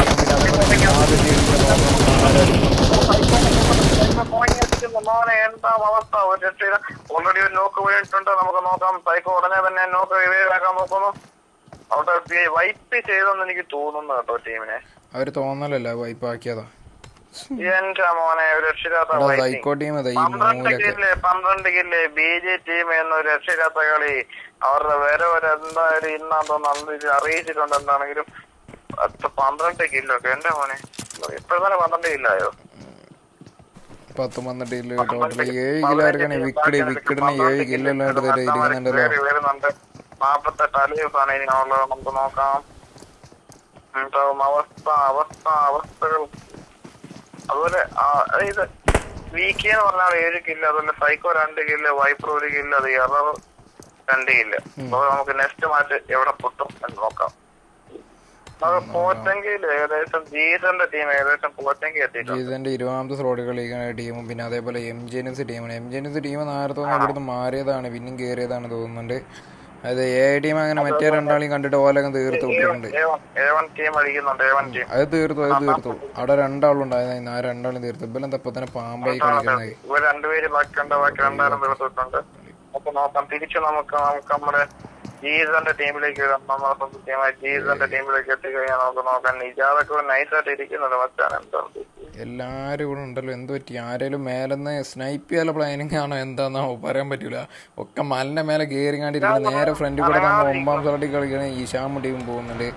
Speaker 2: എന്താ അവസ്ഥ ഒരു രക്ഷയില്ല ഓൾറെഡി ഒരു നോക്ക് വീണിട്ടുണ്ട് നമുക്ക് നോക്കാം സൈക്കോ ഉടനെ തന്നെ നോക്ക് റിവൈവ് ആക്കാൻ നോക്കുന്നു അവിടെ വൈപ്പ് ചെയ്തെന്ന് എനിക്ക് തോന്നുന്നു കേട്ടോ ടീമിനെ
Speaker 1: അവര് തോന്നലല്ല വൈപ്പാക്കിയതാ
Speaker 2: എന്റെ മോനെ ഒരു രക്ഷിതാത്ത
Speaker 1: എടാ
Speaker 2: വൈപ്പിങ്
Speaker 1: സൈക്കോ ടീം അതാ ഈ
Speaker 2: പന്ത്രണ്ട്
Speaker 1: മൂലൊക്കെ
Speaker 2: കില്ല് പന്ത്രണ്ട് കില്ല് ബി ജെ ടീം എന്നൊരു രക്ഷയില്ലാത്ത കളി അവരുടെ വേറെ ഒരു എന്തായാലും ഇന്നാന്തോ നല്ല രീതിയിൽ അറിയിച്ചിട്ടുണ്ട് എന്താണെങ്കിലും പത്ത് പന്ത്രണ്ട് കില്ലൊക്കെ എന്റെ മോനെ ഇപ്പൊ തന്നെ പന്ത്രണ്ട് കില്ലായോ
Speaker 1: പത്ത് പന്ത്രണ്ട് കിലോ ടോട്ടൽ ഏഴ് കിലോ ഇറക്കണേ വിക്കഡ് വിക്കഡിന് ഏഴ് കിലോ എല്ലാം എടുത്തിട്ട് ഇരിക്കുന്നുണ്ടല്ലോ
Speaker 2: വരുന്നുണ്ട് നാപ്പത്തെട്ട് അലീഫാണ് ഇനി ഉള്ളത് നമുക്ക് നോക്കാം എന്താവും അവസ്ഥ അവസ്ഥ അവസ്ഥകൾ അതുപോലെ ആ, ഇത് വീക്കി എന്ന് പറഞ്ഞാൽ ഏഴ് കില്ല് അതുപോലെ സൈക്കോ രണ്ട് കില്ല് വൈപ്പർ ഒരു കില്ല് അത് എറർ രണ്ട് കില്ല് അപ്പൊ നമുക്ക് നെക്സ്റ്റ് മാച്ച് എവിടെ പൊട്ടും എന്ന് നോക്കാം അത് പോറ്റെങ്കിൽ ഏകദേശം ജീസന്റെ ടീം ഏകദേശം പോറ്റെങ്കിൽ എത്തിയിട്ടുണ്ട്
Speaker 1: ജീസന്റെ ഇരുപതാമത്തെ സ്ലോട്ട് കളിക്കുന്ന ടീമും പിന്നെ അതേപോലെ എം ജെനിസ് ടീമാണ് എം ജെനിസ് ടീം നേരത്തെ ഒന്ന് ഇവിടുന്ന് മാറിയതാണ് പിന്നെയും കയറിയതാണ് തോന്നുന്നുണ്ട് അത് എ ടീം അങ്ങനെ മറ്റേ രണ്ടാളെയും കണ്ടിട്ട് ഓലകം തീർത്ത് വിട്ടിട്ടുണ്ട്
Speaker 2: എ വൺ ടീം അടിക്കുന്നുണ്ട് എ വൺ ടീം
Speaker 1: അത് തീർത്തു അത് തീർത്തു അവിടെ രണ്ടാളും ഉണ്ടായിരുന്നു ആ രണ്ടാളും തീർത്തു ഇപ്പം തപ്പം തന്നെ പാമ്പായി കളിക്കുന്നത്
Speaker 2: ഇവർ രണ്ടുപേര് ബാക്കിയുണ്ട് ബാക്കി രണ്ടായിരം തീർത്തിട്ടുണ്ട് അപ്പൊ നോക്കാം തിരിച്ച് നമുക്ക് നമുക്ക് നമ്മുടെ ജീസന്റെ ടീമിലേക്ക് നമ്മളെ സ്വന്തം ടീമായി ജീസന്റെ ടീമിലേക്ക് എത്തിക്കഴിഞ്ഞാൽ നമുക്ക് നോക്കാൻ നിജാദൊക്കെ നൈസായിട്ട് ഇരിക്കുന്നുണ്ട് മച്ചാൻ എന്താ
Speaker 1: എല്ലാരും ഇവിടെ ഉണ്ടല്ലോ എന്ത് പറ്റി ആരേലും മേലെന്ന് സ്നൈപ്പ് ചെയ്യാനുള്ള പ്ലാനിങ് ആണോ എന്താന്നോ പറയാൻ പറ്റൂല ഒക്കെ മലിന്റെ മേലെ കയറി കണ്ടിരിക്കുന്നത് നേരെ ഫ്രണ്ടിൽ കൂടെ നമ്മൾ ഒമ്പാം സ്ഥലത്തിൽ കളിക്കണേ ഈശാമും ടീം പോകുന്നുണ്ട്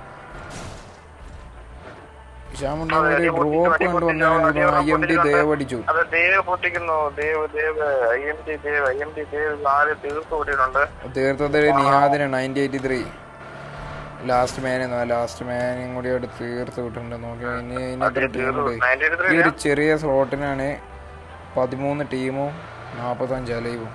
Speaker 1: ഈശാമും ടീം ഒരു ഡ്രോപ്പ് കണ്ടു വന്നാൽ ഐ എം ഡി ദേവ് അടിച്ചു
Speaker 2: അത് ദേവ് പൊട്ടിക്കുന്നു Dev Dev I M D Dev I M D Dev നാല് തീർത്ത് കൂട്ടിയിട്ടുണ്ട്
Speaker 1: തീർത്തത് നിഹാദിന് ninety eighty three last man last മാനും കൂടി അവിടെ തീർത്ത് വിട്ടിട്ടുണ്ട് നോക്കി ഇനി ഇനി എത്ര ടീമുണ്ട്
Speaker 2: നയൻറ്റി
Speaker 1: ഈ ഒരു ചെറിയ സ്ലോട്ടിനാണ് പതിമൂന്ന് ടീമും നാൽപ്പത്തഞ്ച് അലൈവും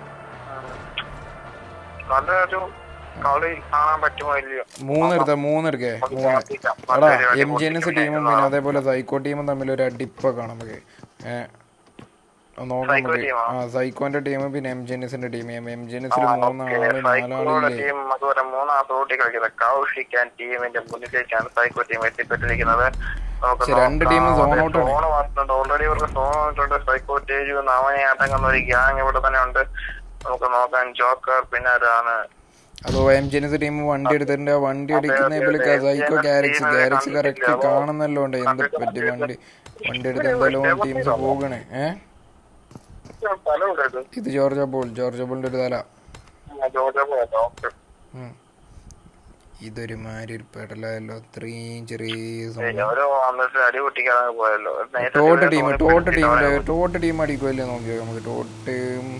Speaker 2: നല്ലൊരു കളി കാണാൻ പറ്റുമോ ഇല്ലയോ
Speaker 1: മൂന്നെടുത്ത മൂന്നെടുക്കേ മൂന്ന് എടാ എം ജി എൻ എസ് ടീമും പിന്നെ അതേപോലെ സൈക്കോ ടീമും തമ്മിൽ ഒരു അടിപ്പ കാണാം നമുക്ക് ഏഹ് നോക്കാം നമുക്ക് ആ സൈക്കോന്റെ ടീം പിന്നെ എം ജി എൻ എസിന്റെ ടീം എം ജി എൻ എസിൽ മൂന്നാള് നാലാളില്ലേ
Speaker 2: ടീം അതുപോലെ മൂന്നാം റൂട്ടിൽ കളിക്കുന്നത് കൗഷിക്കാൻ ടീമിന്റെ മുന്നിലേക്കാണ് സൈക്കോ ടീം എത്തിപ്പെട്ടിരിക്കുന്നത്
Speaker 1: പക്ഷെ രണ്ട് team zone out ആണ്.
Speaker 2: സോൺ വന്നിട്ടുണ്ട് ഓൾറെഡി ഇവർക്ക് സോൺ വന്നിട്ടുണ്ട് സൈക്കോ ടേജ് നവനെ അടങ്ങുന്ന ഒരു ഗ്യാങ് ഇവിടെ തന്നെ ഉണ്ട് നമുക്ക് നോക്കാൻ ജോക്കർ പിന്നെ ആരാണ്
Speaker 1: അതോ M G N S team വണ്ടി എടുത്തിട്ടുണ്ട് ആ വണ്ടി എടുക്കുന്ന ഇവർക്ക് സൈക്കോ ഗാരക്സ് ഗാരക്സ് കറക്റ്റ് കാണുന്നല്ലോ ഉണ്ട് എന്ത് പറ്റി വണ്ടി വണ്ടി എടുത്ത് എന്തായാലും ടീംസ് പോകണേ ഏഹ്
Speaker 2: സ്ഥലം ഇവിടെ ഇത്
Speaker 1: ഇത് ജോർജ് ബോൾ ജോർജ് ബോളിന്റെ ഒരു തല
Speaker 2: ജോർജ് പോയല്ലോ ഓക്കെ
Speaker 1: ഉം. ഇതൊരു മാതിരി ഒരു പെടലായല്ലോ ഇത്രയും ചെറിയ സംഭവം
Speaker 2: അവര് വന്നിട്ട് അടി പൊട്ടിക്കാതെ പോയല്ലോ നേരത്തെ
Speaker 1: ടോട്ട്
Speaker 2: ഇവിടെ
Speaker 1: ടീം
Speaker 2: തോന്നി
Speaker 1: ടോട്ട്
Speaker 2: പിടിച്ചിട്ട്
Speaker 1: ടീമിന്റെ
Speaker 2: അവരെ
Speaker 1: ടോട്ട് ടീം അടിക്കുമല്ലേ നോക്കിയോ നമുക്ക് ടോട്ട്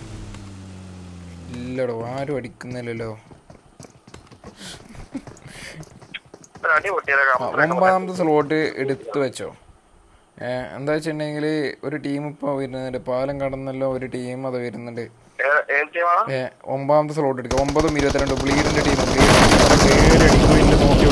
Speaker 1: ഇല്ലടോ ആരും അടിക്കുന്നില്ലല്ലോ
Speaker 2: ഒരു അടി പൊട്ടിയത്
Speaker 1: ആ, ഒമ്പതാമത്തെ സ്ലോട്ട് എടുത്തു വെച്ചോ ഏഹ് എന്താ വെച്ചിട്ടുണ്ടെങ്കിൽ ഒരു ടീം ഇപ്പോൾ വരുന്നുണ്ട് പാലം കടന്നല്ലോ ഒരു ടീം അത് വരുന്നുണ്ട്
Speaker 2: ഏത് ടീമാണ്
Speaker 1: ഏ, ഒമ്പതാമത്തെ സ്ലോട്ട് എടുക്കുക ഒമ്പതും ഇരുപത്തിരണ്ട് ബ്ലീഡിന്റെ ടീം ബ്ലീഡിന്റെ അടിക്കുമെന്ന് നോക്കി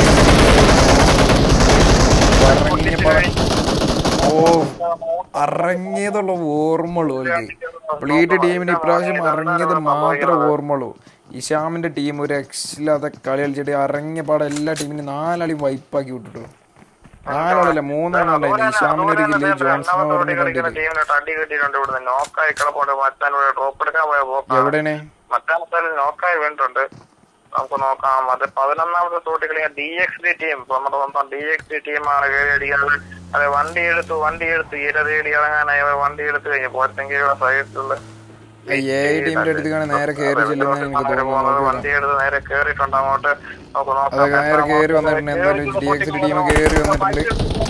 Speaker 1: ഓ അറങ്ങിയതുള്ള ഓർമ്മയുള്ളൂ ഓൽക്ക് ബ്ലീഡ് ടീമിന് ഇപ്രാവശ്യം ഇറങ്ങിയത് മാത്രമേ ഓർമ്മയുള്ളൂ ഇഷാമിന്റെ ടീം ഒരു രക്ഷയില്ലാത്ത കളി കളിച്ചിട്ട് ഇറങ്ങിയ പാടെ എല്ലാ ടീമിനും നാലാളിയും വൈപ്പാക്കി വിട്ടിട്ടു നാലാളല്ല മൂന്നാളും ഉണ്ടായില്ല ഇഷാമിന് ഒരു കില്ല് ജോൺസൺ പറഞ്ഞ രണ്ടില്
Speaker 2: ടീമിനോട്ട് അടി കിട്ടിയിട്ടുണ്ട് ഇവിടുന്ന് നോക്കായി കിടപ്പുണ്ട് മറ്റാൻ ഇവിടെ ഡ്രോപ്പ് എടുക്കാൻ പോയ പോക്കാണ്
Speaker 1: എവിടെയാണ്
Speaker 2: മറ്റാൻ സ്ഥലം നോക്കായി വീണിട്ടുണ്ട് നമുക്ക് നോക്കാം അത് പതിനൊന്നാമത്തെ തോട്ടി കളിക്കാൻ ഡി എക്സ് ഡി ടീം നമ്മുടെ സ്വന്തം ഡി എക്സ് ഡി ടീമാണ് കയറി അടിക്കുന്നത് അതെ വണ്ടി എടുത്തു വണ്ടി എടുത്ത് ഇര തേടി ഇറങ്ങാനായി അവർ വണ്ടി എടുത്തു കഴിഞ്ഞു പോറ്റെങ്കിലുള്ള സൈഡിലുള്ള
Speaker 1: ഏ ടീമിന്റെ അടുത്തേക്കാണ് നേരെ കയറി ചെല്ലുന്നത് എനിക്ക്
Speaker 2: അവര്
Speaker 1: തോന്നുന്നു
Speaker 2: പോകുന്നത്
Speaker 1: നോക്കിയോക്കാം.
Speaker 2: വണ്ടി എടുത്ത് നേരെ കേറിയിട്ടുണ്ട് അങ്ങോട്ട് നമുക്ക് നോക്കാം
Speaker 1: അതൊക്കെ നേരെ കയറി വന്നിട്ടുണ്ട് എന്തായാലും ഡി എക്സ് ടീം കയറി വന്നിട്ടുണ്ട്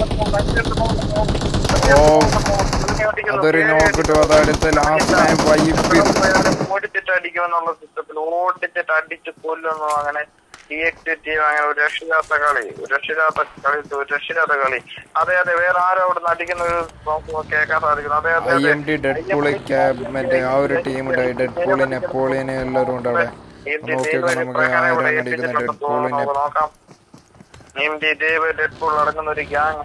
Speaker 1: ഓ അതൊരു നോക്കിട്ടു അത് അടുത്ത ലാസ്റ്റ് ടൈം വൈപ്പ് ചെയ്തു
Speaker 2: ഓടിച്ചിട്ട് അടിക്കുമെന്നുള്ള സിസ്റ്റത്തിൽ ഓടിച്ചിട്ട് അടിച്ച് കൊല്ലുന്നു അങ്ങനെ ഡി എക്സ് ടീം അങ്ങനെ ഒരു രക്ഷിതാത്ത കളി ഒരു രക്ഷിതാത്ത കളി ഒരു രക്ഷിതാത്ത കളി അതെ അതെ വേറെ ആരും അവിടെ നിന്ന് അടിക്കുന്ന ഒരു നമുക്ക് കേൾക്കാൻ സാധിക്കുന്നു അതെ അതെ
Speaker 1: ഐ
Speaker 2: അതെ
Speaker 1: എം ഡി ഡെഡ് പൂള് മറ്റേ ആ ഒരു ടീം ഉണ്ട് ഡെഡ് പൂള് നെപ്പോളിയൻ എല്ലാവരും ഉണ്ട് അവിടെ നോക്കിയൊക്കെ നമുക്ക് ആയിരം അടിക്കുന്ന ഡെഡ് പൂള്
Speaker 2: നോക്കാം എംഡി ദേവ് ഡെഡ്പൂൾ അടങ്ങുന്ന ഒരു ഗ്യാങ്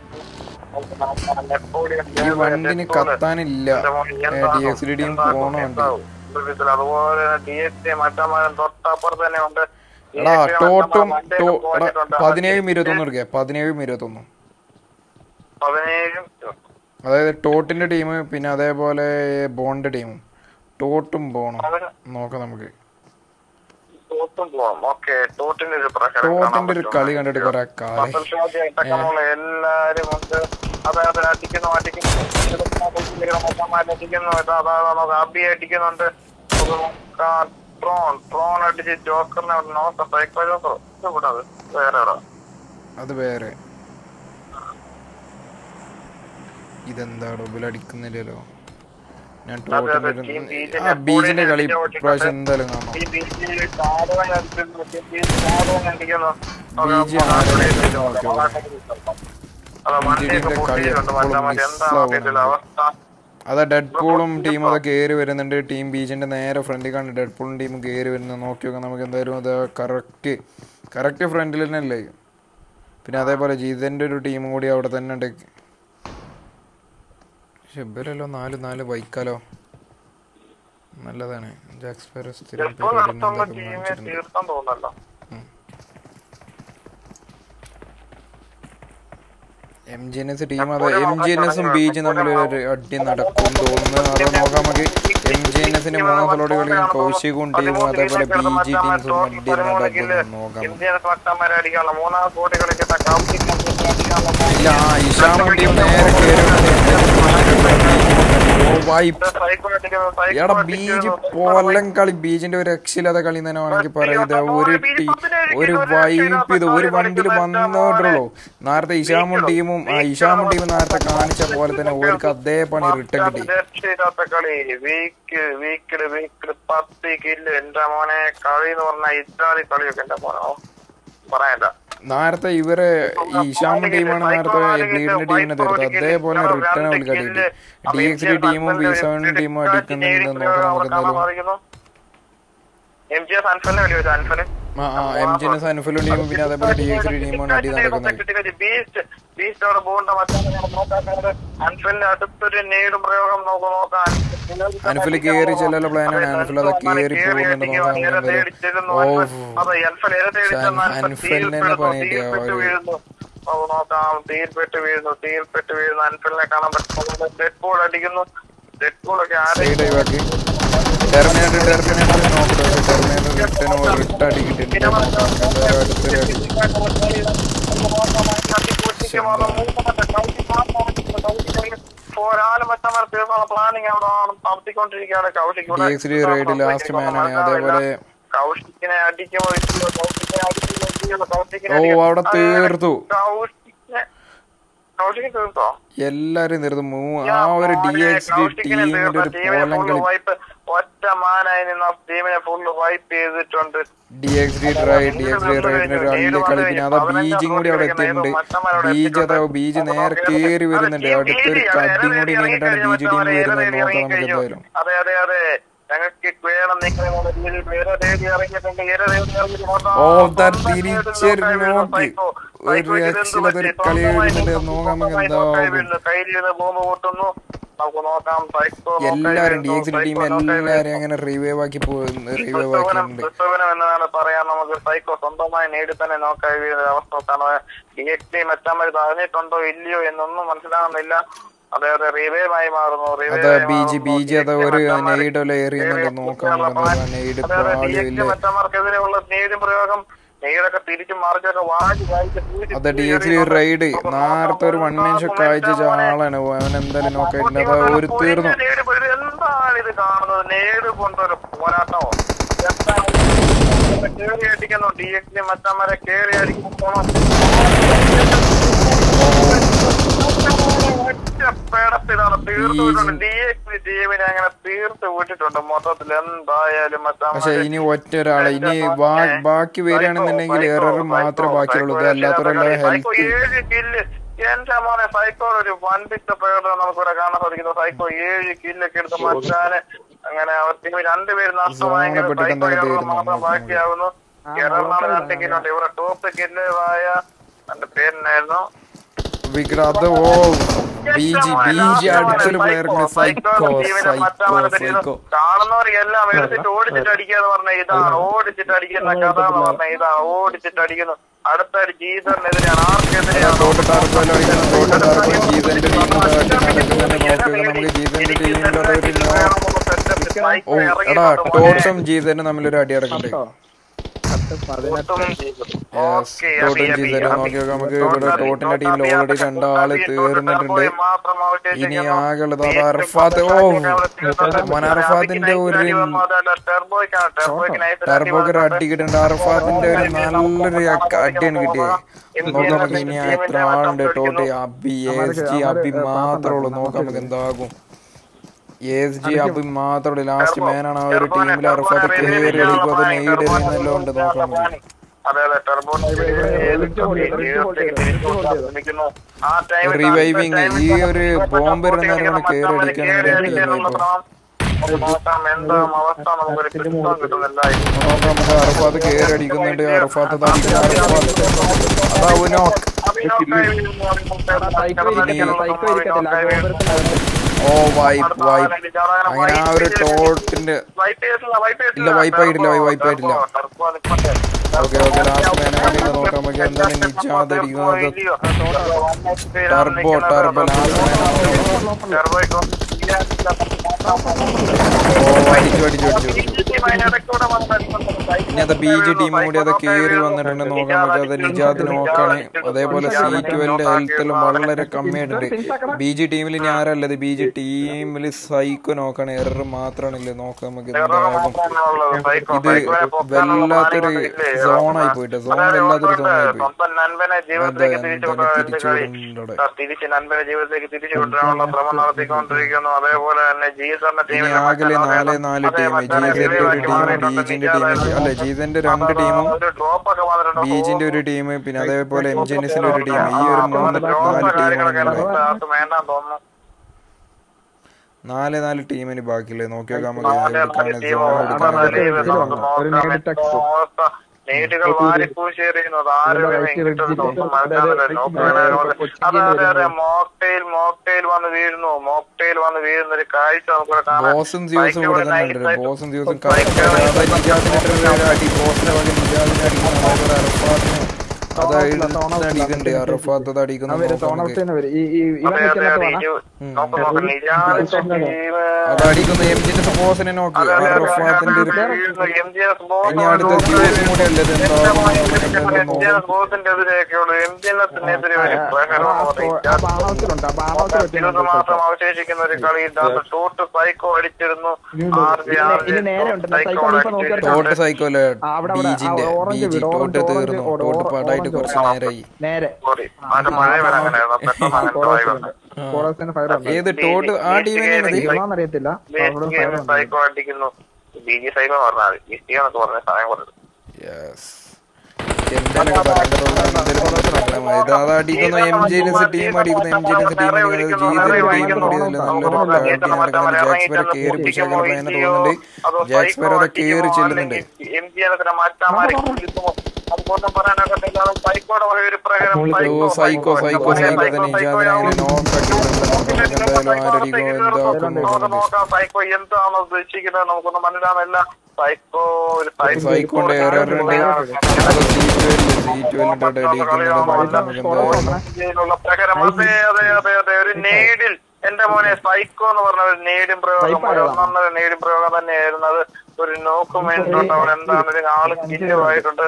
Speaker 1: ഈ വണ്ടിന് കത്താനില്ല ഡി എക്സ് ഡി ടീം പോണ വണ്ടി
Speaker 2: അതുപോലെ ഡി എസ് ടി മറ്റന്മാരും തൊട്ടപ്പുറത്ത് തന്നെ ഉണ്ട്
Speaker 1: എടാ ടോട്ടും ടോ- എടാ, പതിനേഴും ഇരുപത്തൊന്നും എടുക്കുക പതിനേഴും ഇരുപത്തൊന്നും
Speaker 2: പതിനേഴും
Speaker 1: അതായത് ടോട്ടിന്റെ ടീം പിന്നെ അതേപോലെ ബോണ്ട് ടീമും ടോട്ടും ബോണും
Speaker 2: അവന്
Speaker 1: നോക്കാം നമുക്ക്
Speaker 2: ടോട്ടും പോവാം ഓക്കെ ടോട്ടിന്റെ ഒരു പ്രകടനം കാണാൻ
Speaker 1: ടോട്ടിന്റെ ഒരു
Speaker 2: പറ്റും.
Speaker 1: കളി കണ്ടിട്ട് കുറെ കാലം
Speaker 2: മസൽ ഷാജി അടക്കമുള്ള എല്ലാരും ഉണ്ട് അതായത് അടിക്കുന്നു അടിക്കുന്നു അടിക്കുന്നു ഇതാ, അതാ, അതാ, നമുക്ക് അബി അടിക്കുന്നുണ്ട് നമുക്ക് നോക്കാം. ട്രോൺ ട്രോൺ അടിച്ച് ജോക്കറിനെ അവിടെ നോക്കാം സൈക്കോ ജോക്കർ ഇവിടെ അത് വേറെ എവിടെ
Speaker 1: അത് വേറെ ഇതെന്താടോ ബിൽ അടിക്കുന്നില്ലല്ലോ ഞാൻ
Speaker 2: അതെ,
Speaker 1: ടോട്ടിന്റെ
Speaker 2: team
Speaker 1: ഒരു-
Speaker 2: ബീച്ചിന്റെ
Speaker 1: ആ ബീച്ചിന്റെ കളി
Speaker 2: കൂടെ
Speaker 1: ഇപ്രാവശ്യം എന്തായാലും കാണാം
Speaker 2: ഈ ബീച്ചിൽ സാധനം അടിക്കുന്നു ഈ സാധനം അടിക്കുന്നു
Speaker 1: ബീജി ആരാണ് ഓക്കെ
Speaker 2: അതാ വണ്ടിയൊക്കെ
Speaker 1: ബീജിന്റെ കളി
Speaker 2: പൊട്ടിയിട്ടുണ്ട്
Speaker 1: എപ്പോഴും
Speaker 2: മറ്റേ എന്താ ഇതിന്റെ അവസ്ഥ
Speaker 1: അതാ ഡെഡ് പൂളും ടീമും ഒക്കെ കയറി വരുന്നുണ്ട് ടീം ബീച്ചിന്റെ നേരെ ഫ്രണ്ടിൽ കണ്ട് ഡെഡ് പൂളും ടീമും കയറി വരുന്നത് നോക്കി നോക്കാം നമുക്ക് എന്തായാലും അത് കറക്റ്റ് കറക്റ്റ് ഫ്രണ്ടിൽ തന്നെ അല്ലേ പിന്നെ അതേപോലെ ജീതന്റെ ഒരു ടീമും കൂടി അവിടെ തന്നെ ഉണ്ട് ഷെബിലല്ലോ നാല് നാല് ബൈക്കാലോ നല്ലതാണ് ജാക്സ്പെയർ സ്ഥിരം
Speaker 2: ഇപ്പോൾ
Speaker 1: പരിപാടി
Speaker 2: നടത്തുന്ന
Speaker 1: എന്തൊക്കെ
Speaker 2: ടീമിനെ
Speaker 1: കാണിച്ചിട്ടുണ്ട്.
Speaker 2: തീർത്താൻ തോന്നല്ലോ
Speaker 1: M G N S team അതെ എം ജി എൻ എസും ബി ജി തമ്മിൽ ഒരു അടി നടക്കും തോന്നുന്നു അതോ നോക്കാം നമുക്ക് എം ജി എൻ എസിന്റെ മൂന്ന് ഫ്ലോട്ട് കളിക്കും കൗശികും ടീമും അതേപോലെ ബി ജി ടീംസും അടി നടക്കും നോക്കാം
Speaker 2: ഇന്ത്യൻ ഭക്തന്മാരെ അടിക്കാനുള്ള മൂന്നാം കോടി കളിക്കുന്ന കൗശിക് അടിക്കാനുള്ള
Speaker 1: ഇല്ല ആ ഇഷാമും ടീം നേരെ വൈപ്പ് എടാ ബീജ് പൊല്ലം കളി ബീജിന്റെ ഒരു രക്ഷയില്ലാത്ത കളി തന്നെ വേണമെങ്കിൽ പറയുന്നത് ഒരു ടീ ഒരു വൈപ്പ് ഇത് ഒരു വണ്ടിയിൽ വന്നോട്ടുള്ളൂ നേരത്തെ ഇഷാമും ടീമും ആ ഇഷാമും ടീമും നേരത്തെ കാണിച്ച പോലെ തന്നെ ഓർക്ക് അതേ പണി റിട്ടേൺ കിട്ടി
Speaker 2: രക്ഷയില്ലാത്ത കളി വീക്ക് വീക്കില് വീക്കില് പത്ത് കില്ല് എന്റെ മോനെ കളി എന്ന് പറഞ്ഞാൽ ഇറ്റാലി കളിയൊക്കെ എന്റെ മോനോ പറയാനില്ല
Speaker 1: നേരത്തെ ഇവരെ ഈ ഇഷാമും ടീമാണ് നേരത്തെ ലീഡിന്റെ ടീമിനെ തീർത്തത് അതേപോലെ റിട്ടേൺ അവർക്ക് അടിയിട്ട് ഡി എക്സ് ഡി ടീമും ബി സെവൻ ടീമും അടിക്കുന്നുണ്ട് നോക്കാം നമുക്ക് എന്തായാലും
Speaker 2: എം ജി എസ് അൻഫലിനെ കളി വെച്ചു അൻഫല്
Speaker 1: ആ ആ എം ജിന്റെ സനുഫലും ടീമും പിന്നെ അതേപോലെ ഡി എക്സ് ഡി ടീമാണ് അടി നടക്കുന്നത്
Speaker 2: ബീസ്റ്റ് ബീസ്റ്റ് അവിടെ പോകേണ്ട മറ്റേ അൻഫലിന്റെ അടുത്തൊരു നേടും പ്രയോഗം നോക്ക് നോക്കാൻ
Speaker 1: അൻഫിൽ കേറി ചെല്ലുള്ള പ്ലാനാണ് അൻഫിൽ അത് കേറി പോകുന്നുണ്ട് നോക്കാം നമുക്ക് എന്തായാലും ഓ അൻഫലിനെ തന്നെ പണി കിട്ടിയ ഒരു
Speaker 2: നോക്കാം തീർപ്പെട്ട് വീഴുന്നു തീർപ്പെട്ട് വീഴുന്നു അൻഫലിനെ കാണാൻ പറ്റും ഡെഡ് ബോൾ അടിക്കുന്നു ഡെഡ് ബോൾ ഒക്കെ ആരെ
Speaker 1: സൈഡ് ഒഴിവാക്കി ടെർമിനേറ്റർ ടെർമിനേറ്റർ നോക്കട്ടെ ടെർമിനേറ്റർ റിട്ടേൺ റിട്ട് അടിക്കിട്ടുണ്ട് എന്തായാലും അടുത്തൊരു അടി
Speaker 2: പോരാലും മറ്റന്മാർ തീർന്നുള്ള പ്ലാനിങ് അവിടെ നടത്തിക്കൊണ്ടിരിക്കുകയാണ് Kaushik
Speaker 1: D X D ride last മാനാണ് അതേപോലെ
Speaker 2: കൗശിക്കിനെ അടിക്കുമോ ഇല്ലയോ? കൗശിക്കിനെ അടിക്കുമോ ഇല്ലയോ? കൗശിക്കിനെ
Speaker 1: ഓ
Speaker 2: അടിക്കുമോ?
Speaker 1: അവിടെ തീർത്തു
Speaker 2: കൗശിക്കിനെ കൗശിക്ക് തീർത്തോ
Speaker 1: എല്ലാരും തീർത്തു മൂ ആ ഒരു ഡി എക്സ് ഡി ടീമിന്റെ ഒരു പോലം കളി
Speaker 2: വൈപ്പ് ഒറ്റ മാനായി നിന്ന് ആ ടീമിനെ ഫുള്ള് വൈപ്പ് ചെയ്തിട്ടുണ്ട്
Speaker 1: D X D ride D X D റൈഡിന് ഒരു അള്ളി കളി പിന്നെ അതാ ബീജും കൂടി അവിടെ എത്തിയിട്ടുണ്ട് ബീജ് അതാ ബീജ് നേരെ കേറി വരുന്നുണ്ട് അടുത്തൊരു കടിയും കൂടി കഴിഞ്ഞിട്ടാണ് ബീജ് ടീം വരുന്നത് നോക്കാം നമുക്ക് എന്തായാലും
Speaker 2: അതെ അതെ അതെ ഞങ്ങൾക്ക് വേണം നിങ്ങൾ വേറെ തേടി ഇറങ്ങിയിട്ടുണ്ട് വേറെ തേടി ഇറങ്ങിയിട്ട്
Speaker 1: ഓ ദാ തിരിച്ചൊരു നോക്ക് ഒരു രക്ഷയില്ലാത്ത ഒരു കളി എഴുതുന്നുണ്ട് നോക്കാം നമുക്ക് എന്താവും
Speaker 2: കയ്യിലിരുന്ന് ബോംബ് പൊട്ടുന്നു നമുക്ക് നോക്കാം സൈക്കോ
Speaker 1: എല്ലാരും ഡി എക്സ് ഡി ടീം എല്ലാരും അങ്ങനെ റിവൈവ് ആക്കി റിവൈവ് ആക്കിയിട്ടുണ്ട്
Speaker 2: ക്രിസ്തുവിനും എന്നതാണ് പറയാൻ നമുക്ക് സൈക്കോ സ്വന്തമായി നേടി തന്നെ നോക്കാൻ ഒരു അവസ്ഥ കാരണം ഡി എക്സ് ഡി മറ്റാമത് തഴഞ്ഞിട്ടുണ്ടോ ഇല്ലയോ എന്നൊന്നും മനസ്സിലാകുന്നില്ല അതെ അതെ റിവൈവായി മാറുന്നു
Speaker 1: അതാ ബി ജി ബി ജി അതാ ഒരു നെയ്ഡല്ലോ എറിയുന്നുണ്ട് നോക്കാം നമുക്ക് നെയ്ഡ് പാടില്ല
Speaker 2: മറ്റന്മാർക്കെതിരെയുള്ള നേടും പ്രയോഗം നേടൊക്കെ തിരിച്ചും മറിച്ചൊക്കെ വാങ്ങി വായിച്ച്
Speaker 1: അതെ ഡി എക്സ് ഡി റൈഡ് നേരത്തെ ഒരു വൺ മാൻ ഷോ കാഴ്ച ആളാണ് അവൻ എന്തായാലും നോക്കായിട്ടുണ്ട് അതാ ഒരു തീർന്നു
Speaker 2: നേട് പോയി. എന്താണ് ഇത് കാണുന്നത് നേട് കൊണ്ടൊരു പോരാട്ടമോ എന്താണ് ഇത്? കേറി അടിക്കുന്നു ഡി എക്സ് ഡി മറ്റന്മാരെ കേറി അടിക്കുന്നു ഒറ്റപ്പെടത്തിലാണ് തീർത്ത് വിട്ടിട്ടുണ്ട് ഡി എക്സ് ഡി ടീമിനെ അങ്ങനെ തീർത്ത് വിട്ടിട്ടുണ്ട് മൊത്തത്തിൽ എന്തായാലും
Speaker 1: പക്ഷെ
Speaker 2: മറ്റന്മാരെ
Speaker 1: ഇനി ഒറ്റ ഒരാളെ ഇനി ബാ- ബാക്കി വരികയാണെന്നുണ്ടെങ്കിൽ എറർ മാത്രമേ ബാക്കിയുള്ളൂ ഇത് അല്ലാത്തവരെല്ലാം
Speaker 2: സൈക്കോ
Speaker 1: ഹെൽത്ത്
Speaker 2: ഏഴ് കില്ല് എന്റെ മോനെ സൈക്കോ ഒരു വൻപിച്ച പ്രകടനം നമുക്കിവിടെ കാണാൻ സാധിക്കുന്നു സൈക്കോ ഏഴ് കില്ലൊക്കെ എടുത്ത് മാറ്റാന് അങ്ങനെ അവർ ടീം രണ്ടുപേരും നഷ്ടമായെങ്കിൽ
Speaker 1: സോണെ പെട്ടെന്ന്
Speaker 2: സൈക്കോ
Speaker 1: തന്നെ
Speaker 2: എറർ
Speaker 1: തീർന്നു.
Speaker 2: മാത്രം ബാക്കിയാവുന്നു എററിനാണ് രണ്ട് കില്ലുണ്ട് ഇവരുടെ ടോപ്പ് കില്ലുമായ എന്റെ പേരെന്നായിരുന്നു
Speaker 1: വിക്ര അത് ഓ ബി ജി ബി ജി അടുത്തൊരു പ്ലെയർ സൈക്കോ സൈക്കോ സൈക്കോ
Speaker 2: കാണുന്നവർക്കെല്ലാം എടുത്തിട്ട് ഓടിച്ചിട്ട് അടിക്കാന്ന് പറഞ്ഞ ഇതാണ് ഓടിച്ചിട്ട് അടിക്കുന്ന കഥ എന്ന് പറഞ്ഞ ഇതാണ് ഓടിച്ചിട്ട് അടിക്കുന്നു അടുത്തൊരു ജീതറിനെതിരെയാണ് ആർക്കെതിരെയാണ്
Speaker 1: തോട്ട് ടാർപ്പോയിലും അടിക്കണം തോട്ട് ടാർപ്പോയിൽ ജീതന്റെ ടീമിൽ നടക്കുന്നുണ്ട് നോക്കുക നമുക്ക് ജീതന്റെ ടീമിൽ അതൊരു ഓ എടാ ടോട്ടും ജീതനും തമ്മിലൊരു അടി അടക്കണ്ടേ ടോട്ടും ജീതനും നോക്കി നോക്കാം നമുക്ക് ഇവിടെ ടോട്ടിന്റെ ടീമിൽ ഓൾറെഡി രണ്ടാള് തീർന്നിട്ടുണ്ട് ഇനി ആകെയുള്ളത് അത് അർഫാത്ത് ഓ മോൻ അർഫാത്തിന്റെ ഒരു ടർബോക്ക് ഒരു അടി കിട്ടുന്നുണ്ട് അർഫാത്തിന്റെ ഒരു നല്ലൊരു അടിയാണ് കിട്ടിയത് നോക്കാം നമുക്ക് ഇനി എത്ര ആളുണ്ട് ടോട്ടി അബി എസ് ജി അബി മാത്രമേ ഉള്ളൂ നോക്കാം നമുക്ക് എന്താകും എസ് ജി അബി മാത്രമേ ഉള്ളൂ ലാസ്റ്റ് മാനാണ് ആ ഒരു ടീമിൽ അർഫാത്ത് കയറി അടിക്കും അത് നെയ്ഡ് എറിയുന്നല്ലോ ഉണ്ട് നോക്കാം നമുക്ക്
Speaker 2: അതെ അതെ ടർബോ
Speaker 1: റിവൈവിങ് ഈ ഒരു ബോംബ് ഇടുന്നവരാണ് കയറി അടിക്കണം
Speaker 2: എന്താണ് അവസ്ഥ നമുക്കൊരു പിടുത്തം കിട്ടുന്നില്ല
Speaker 1: നോക്കാം നമുക്ക് അർഫാത്ത് കയറി അടിക്കുന്നുണ്ട് അർഫാത്ത് അതാ അടിക്കുന്നു, അർഫാത്ത് അതാ ഉനോക്ക് ഓ വൈപ്പ് വൈപ്പ് അങ്ങനെ ആ ഒരു ടോട്ടിന്റെ ഇല്ല, wipe ആയിട്ടില്ല, wipe ആയിട്ടില്ല. ഓക്കെ ഓക്കെ ലാസ്റ്റ് മാനേജ് നോക്കാൻ നമുക്ക് എന്താണ് നിജാദ് അടിക്കുന്നത് ടർബോ ടർബോ ലാസ്റ്റ് ഓ അടിച്ചു അടിച്ചു അടിച്ചു ഇനി അത് ബി ജി ടീമും കൂടി അത് കയറി വന്നിട്ടുണ്ട് നോക്കാൻ നമുക്ക് അത് നിജാദ് നോക്കാണ് അതേപോലെ സി ട്വൽവിന്റെ ഹെൽത്തിലും വളരെ കമ്മിയായിട്ടുണ്ട് ബി ജി ടീമിൽ ഇനി ആരല്ലത് ബി ജി ടീമിൽ സൈക്കോ നോക്കാണ് എറർ മാത്രമാണല്ലേ നോക്കാം നമുക്ക് എന്താകും ഇത് വല്ലാത്തൊരു സോണായി പോയിട്ട് സോൺ വല്ലാത്തൊരു സോണായി പോയി
Speaker 2: സ്വന്തം നൻപനെ ജീവിതത്തിലേക്ക് തിരിച്ചു കൊണ്ടുവരാൻ
Speaker 1: തിരിച്ചുവിടുന്നുണ്ട്
Speaker 2: തിരിച്ച് നൻപനെ ജീവിതത്തിലേക്ക് തിരിച്ചു കൊണ്ടുവരാനുള്ള ശ്രമം നടത്തിക്കൊണ്ടിരിക്കുന്നു അതേപോലെ തന്നെ ജീസറിന്റെ
Speaker 1: ഇനി ആകെ നാല് നാല് ടീം ജീസന്റെ ഒരു ടീം ബീജിന്റെ ടീം അല്ലെ ജീസന്റെ രണ്ട് ടീമും
Speaker 2: ഒരു ഡ്രോപ്പ് ഒക്കെ വന്നിട്ടുണ്ട്
Speaker 1: ബീജിന്റെ ഒരു ടീം പിന്നെ അതേപോലെ എം ജി എസിന്റെ ഒരു ടീം ഈ ഒരു മൂന്ന് നാല് ടീമാണ് ഉള്ളത്
Speaker 2: വേണ്ടാന്ന് തോന്നുന്നു
Speaker 1: നാല് നാല് ടീമിന് ബാക്കിയില്ലേ നോക്കി നോക്കാം നമുക്ക്
Speaker 2: നാല്
Speaker 1: എടുക്കാണ്
Speaker 2: നാല് ടീം
Speaker 1: സോൺ എടുക്കാണ്
Speaker 2: നമുക്ക് നോക്കാം എന്തോ നീറ്റുകൾ വാരിപ്പൂശേറിയുന്നത് ആരും കിട്ടുന്നു അതെ അതെ അതെ മോക്ടെയിൽ മോക്ടെയിൽ വന്ന് വീഴുന്നു മോക്ടെയിൽ വന്ന് വീഴുന്ന ഒരു കാഴ്ച നമുക്ക് കാണാം
Speaker 1: ബോസും സിയോസും ഇവിടെ തന്നെ ഉണ്ട് ബോസും സിയോസും നിജാദിന്റെ അടി ബോസിന്റെ വക നിജാദിനെ അടിക്കുന്നു അതേപോലെ അറഫാത്തിന് അത് അടിക്കുന്നുണ്ട് അറഫാത്ത് അത് അടിക്കുന്നു നോക്കാം നമുക്ക്.
Speaker 2: അതെ അതെ അതെ ഇരു- നോക്ക് നോക്ക് നിജാദ് ടീം
Speaker 1: അത് അടിക്കുന്നു എം ജിന്റെ ബോസിനെ നോക്ക് അറഫാത്തിന്റെ ഒരു
Speaker 2: എം ജി എസ് ബോസ്
Speaker 1: ഇനി അടുത്ത സിയോസും കൂടെ അല്ലേ ഇത് എന്താകും
Speaker 2: എം ജി എസ് ബോസിന്റെ എതിരെയൊക്കെയുള്ളൂ എം ജി എസിനെതിരെ ഒരു ഇരുപത് മാസം അവശേഷിക്കുന്ന ഒരു കളിയിൽ ഷോട്ട് സൈക്കോ അടിച്ചിരുന്നു R J R J psycho അടിച്ചിരുന്നു
Speaker 1: ടോട്ട് സൈക്കോ അല്ലേ
Speaker 3: അവിടെ,
Speaker 1: ബീജിന്റെ
Speaker 3: orange
Speaker 1: ബീജി
Speaker 3: വീട്,
Speaker 1: ടോട്ട്
Speaker 3: orange,
Speaker 1: തീർന്നു
Speaker 3: orange,
Speaker 1: ടോട്ട്
Speaker 3: orange
Speaker 1: പാടായിട്ട് കുറച്ച് നേരമായി
Speaker 3: നേരെ
Speaker 2: സോറി അത് മഴ വരാൻ അങ്ങനെയായിരുന്നു പെട്ടെന്ന് അങ്ങനത്തെ വായി വന്നു
Speaker 3: ഫോറസ്റ്റിന് ഫയർ ഉണ്ട്
Speaker 1: ഏത് ടോട്ട് ആ ടീം തന്നെയാണ് ഇത്
Speaker 3: അറിയത്തില്ല
Speaker 2: സൈക്കോ അടിക്കുന്നു ബി ജി സൈക്കോ പറഞ്ഞാൽ മതി ബി എന്നൊക്കെ പറഞ്ഞ സമയം കൊടുത്തു
Speaker 1: യെസ് എന്തായാലും പറയേണ്ടതുള്ള എന്തെങ്കിലും പറഞ്ഞാൽ മതി. ഇത് അത് അടിക്കുന്നു എം ജി എസ് ടീം അടിക്കുന്നു എം ജി എസ് ടീം അടിക്കുന്നത് ജീതന്റെ ടീം കൂടി ഇതിൽ നല്ലൊരു അടി നടക്കുന്നുണ്ട് ജാക്സ് പേരെ കയറി പിടിച്ചേക്കാൻ പയ്യെന്ന് തോന്നുന്നുണ്ട് ജാക്സ് പേരെ അത് കയറി ചെല്ലുന്നുണ്ട്
Speaker 2: എം ജി എന്നൊക്കെ മാറ്റാമാരി അതുപോലെ പറയാനൊക്കത്തില്ല അത് സൈക്കോടെ വക ഒരു പ്രകാരം
Speaker 1: ഓ സൈക്കോ സൈക്കോ സൈക്കോ തന്നെ നിജാദിനെ അങ്ങനെ നോക്ക് അടിക്കുന്നുണ്ട് നോക്കാം നമുക്ക് എന്തായാലും ആരടിക്കോ എന്താക്കും
Speaker 2: നമുക്ക്
Speaker 1: നോക്കുന്നുണ്ട്
Speaker 2: നോക്കാം സൈക്കോ എന്താണ് ഉദ്ദേശിക്കുന്നത് നമുക്കൊന്ന് മനസ്സിലാവുന്നില്ല സൈക്കോ ഒരു
Speaker 1: സൈക്കോന്റെ എററുണ്ട് അത് സി ട്വൽവ് സി ട്വൽവിന്റെ അടിക്കുന്നുണ്ട് നമുക്ക് എന്തായാലും
Speaker 2: ഇതിലുള്ള പ്രകരം അതെ അതെ അതെ അതെ ഒരു നേടിൽ എന്റെ മോനെ സൈക്കോ എന്ന് പറഞ്ഞ ഒരു നേടും പ്രയോഗം ഒരു ഒന്നൊന്നര നേടും പ്രയോഗം തന്നെയായിരുന്നു അത് ഒരു നോക്കും വേണ്ടിട്ടുണ്ട് അവിടെ എന്താണ് ഒരു ആള് കില്ലുമായിട്ടുണ്ട്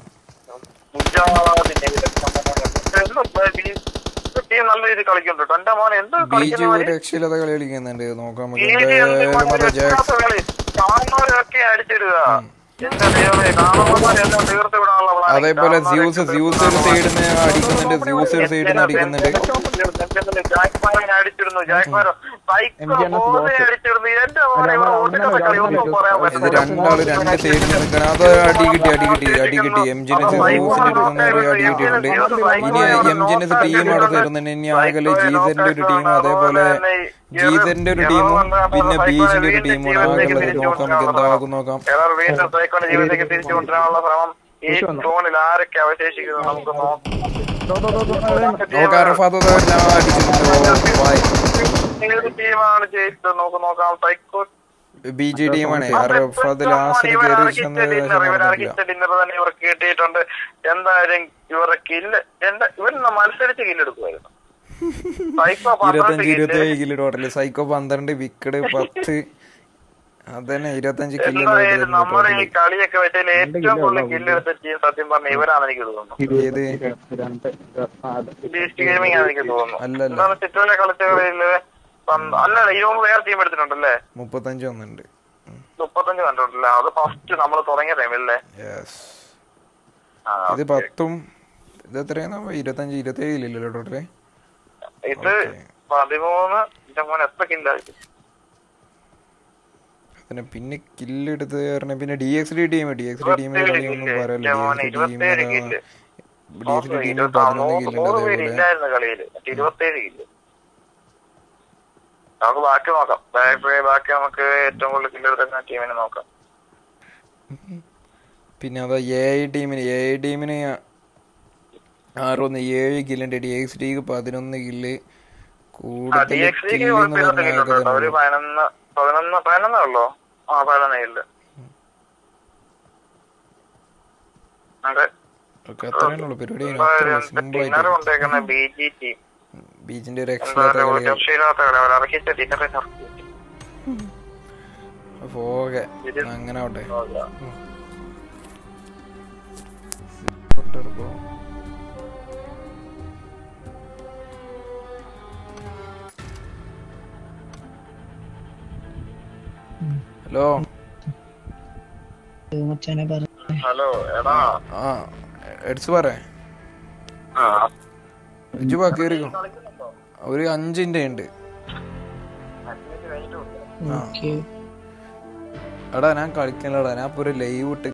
Speaker 2: ടീം നല്ല രീതിയിൽ കളിക്കുന്നുണ്ട് കേട്ടോ എന്റെ മോനെ എന്ത്
Speaker 1: ബീജ് ഒരു രക്ഷയില്ലാത്ത കളി കളിക്കുന്നുണ്ട് നോക്കാം നമുക്ക് എന്തായാലും അത് ജാക്സ്
Speaker 2: കാണുന്നവരൊക്കെ അടിച്ചിടുക എന്റെ ദൈവമേ കാണുന്നവരെല്ലാം തീർത്ത് വിടാനുള്ള plan.
Speaker 1: അതേപോലെ സ്യൂസ് സ്യൂസ് ഒരു സൈഡിൽ നിന്ന് അടിക്കുന്നുണ്ട് സ്യൂസ് ഒരു സൈഡിൽ നിന്ന് അടിക്കുന്നുണ്ട്
Speaker 2: ജാക്ക്മാനെ അടിച്ചിരുന്നു ജാക്ക്മാനോ സൈക്കോ പോലെ അടിച്ചിരുന്നു എന്റെ മോനെ ഇവിടെ ഒടുക്കത്തെ കളി ഒന്നും പറയാൻ
Speaker 1: ഇത്
Speaker 2: പറ്റില്ല
Speaker 1: രണ്ടാള് രണ്ട് സൈഡിൽ നിൽക്കണം അത് അടി കിട്ടി അടി കിട്ടി അടി കിട്ടി എം ജിനസ് സ്യൂസിന്റെ അടുത്ത് നേരെ അടി കിട്ടിയിട്ടുണ്ട് ഇനി എം ജിനസ് ടീം അവിടെ തരുന്നുണ്ട് ഇനി ആകലെ ജീസന്റെ ഒരു ടീം അതേപോലെ ജീസന്റെ ഒരു ടീമും പിന്നെ ബീജിന്റെ ഒരു ടീമും ആകെയുള്ളത് നോക്കാം നമുക്ക് എന്താകും നോക്കാം
Speaker 2: എറർ വീണ്ടും സൈക്കോന്റെ ജീവിതത്തിലേക്ക് തിരിച്ചു കൊണ്ടുവരാനുള്ള ശ്രമം ഈ സോണിൽ ആരൊക്കെ അവശേഷിക്കുന്നു നമുക്ക് നോക്കാം
Speaker 1: നോക്കാം അറഫാത്ത് ഞാൻ അടിച്ചിട്ടുണ്ട് ഓ, ബൈ.
Speaker 2: ഏത് ടീമാണ് ജയിച്ചത് നമുക്ക് നോക്കാം സൈക്കോ
Speaker 1: ബി ജി ടീമാണ് അറഫാത്ത് ലാസ്റ്റ് കയറി ചെന്നത് നടന്നില്ല
Speaker 2: ഡിന്നർ തന്നെ ഇവർക്ക് കിട്ടിയിട്ടുണ്ട് എന്തായാലും ഇവരുടെ കില്ല് എന്താ ഇവര് മത്സരിച്ച് കില്ലെടുക്കുമായിരുന്നു സൈക്കോ
Speaker 1: ഇരുപത്തഞ്ച് ഇരുപത്തി ഏഴ് കിലോ ടോട്ടല് സൈക്കോ പന്ത്രണ്ട് വിക്കറ്റ് പത്ത് അതന്നെ ഇരുപത്തഞ്ച് കിലോ
Speaker 2: എന്തായാലും നമ്മുടെ ഈ കളിയൊക്കെ വെച്ചാൽ ഏറ്റവും കൂടുതൽ കില്ലെടുത്ത ടീം സത്യം പറഞ്ഞ ഇവരാണ് എനിക്ക് തോന്നുന്നു
Speaker 1: ഏത്
Speaker 3: രണ്ട്
Speaker 2: ബീസ്റ്റ് ഗെയിമിംഗ് ആണ് എനിക്ക് തോന്നുന്നു
Speaker 1: അല്ലല്ല
Speaker 2: എന്താണ് സിറ്റുവിലെ കളിച്ച കളിയില് പന്ത്- അല്ലല്ല ഇതിനു മുമ്പ് വേറെ ടീം എടുത്തിട്ടുണ്ടല്ലേ
Speaker 1: മുപ്പത്തഞ്ച് ഒന്നുണ്ട്
Speaker 2: മുപ്പത്തഞ്ച് കണ്ടിട്ടുണ്ടല്ലേ അത് ഫസ്റ്റ് നമ്മൾ തുടങ്ങിയ ടൈമിലല്ലേ
Speaker 1: യെസ്
Speaker 2: ആ,
Speaker 1: ഇത് പത്തും ഇത് എത്രയാണ് ഇരുപത്തഞ്ച് ഇരുപത്തി ഏഴ് കിലോ ടോട്ടല്
Speaker 2: ഇത് പതിമൂന്ന് എന്റെ മോൻ എത്ര കില്ലായിരിക്കും
Speaker 1: പിന്നെ പിന്നെ കില്ല് എടുത്ത് കാരണം പിന്നെ D X D team D X D ടീമിന്റെ കളിയൊന്നും പറയല്ല D X D team D X D ടീമിൽ പതിനൊന്ന് കില്ലുണ്ട്
Speaker 2: നൂറ് പേര്
Speaker 1: അതേപോലെ
Speaker 2: ഇല്ലായിരുന്നു കളിയില് മറ്റേ ഇരുപത്തേഴ് കില്ല് നമുക്ക് ബാക്കി നോക്കാം ബാക്കി ബാക്കി നമുക്ക് ഏറ്റവും കൂടുതൽ കില്ലെടുത്ത ടീമിനെ നോക്കാം
Speaker 1: പിന്നെ അതാ എ ഐ ടീമിന് എ ഐ ടീമിന് ആറൊന്ന് ഏഴ് കില്ലുണ്ട് ഡി എക്സ് ഡിക്ക് പതിനൊന്ന് കില്ല്
Speaker 2: ആ
Speaker 1: കൂടുതൽ
Speaker 2: ഡി എക്സ് ഡിക്ക്
Speaker 1: കില്ല് എന്ന്
Speaker 2: ഇരുപത്തി
Speaker 1: പറഞ്ഞാൽ
Speaker 2: കില്ലുണ്ട് ഒരു പതിനൊന്ന് പതിനൊന്ന് പതിനൊന്നേ ഉള്ളോ ആ പതിനൊന്ന് കില്ല് അതെ
Speaker 1: ഓക്കെ അത്രേ ഉള്ളൂ പരിപാടി സിമ്പിൾ
Speaker 2: ഡിന്നർ
Speaker 1: ആയിട്ട്
Speaker 2: കൊണ്ടേക്കുന്ന ബി ജി ടീം
Speaker 1: ബീച്ചിന്റെ ഒരു
Speaker 2: എന്താ
Speaker 1: എക്സ്ട്രാ
Speaker 2: പറയുക
Speaker 1: കളികൾ
Speaker 2: രക്ഷയില്ലാത്ത കളി അവർ അർഹിച്ച ഡിന്നർ
Speaker 1: അപ്പൊ ഓക്കെ അങ്ങനെ ആവട്ടെ തൊട്ടെടുക്കോ. ഹലോ
Speaker 4: മച്ചാനെ പറ
Speaker 2: ഹലോ എടാ
Speaker 1: ആ എഡ്സ് പറ ഇജ്ജ് ബാ കേറിക്കോ ഒരു അഞ്ചിന്റെ ഉണ്ട്
Speaker 4: ഓക്കെ
Speaker 1: എടാ ഞാൻ കളിക്കണടാ ഞാൻ ഇപ്പൊ ഒരു ലൈവ് ഇട്ട്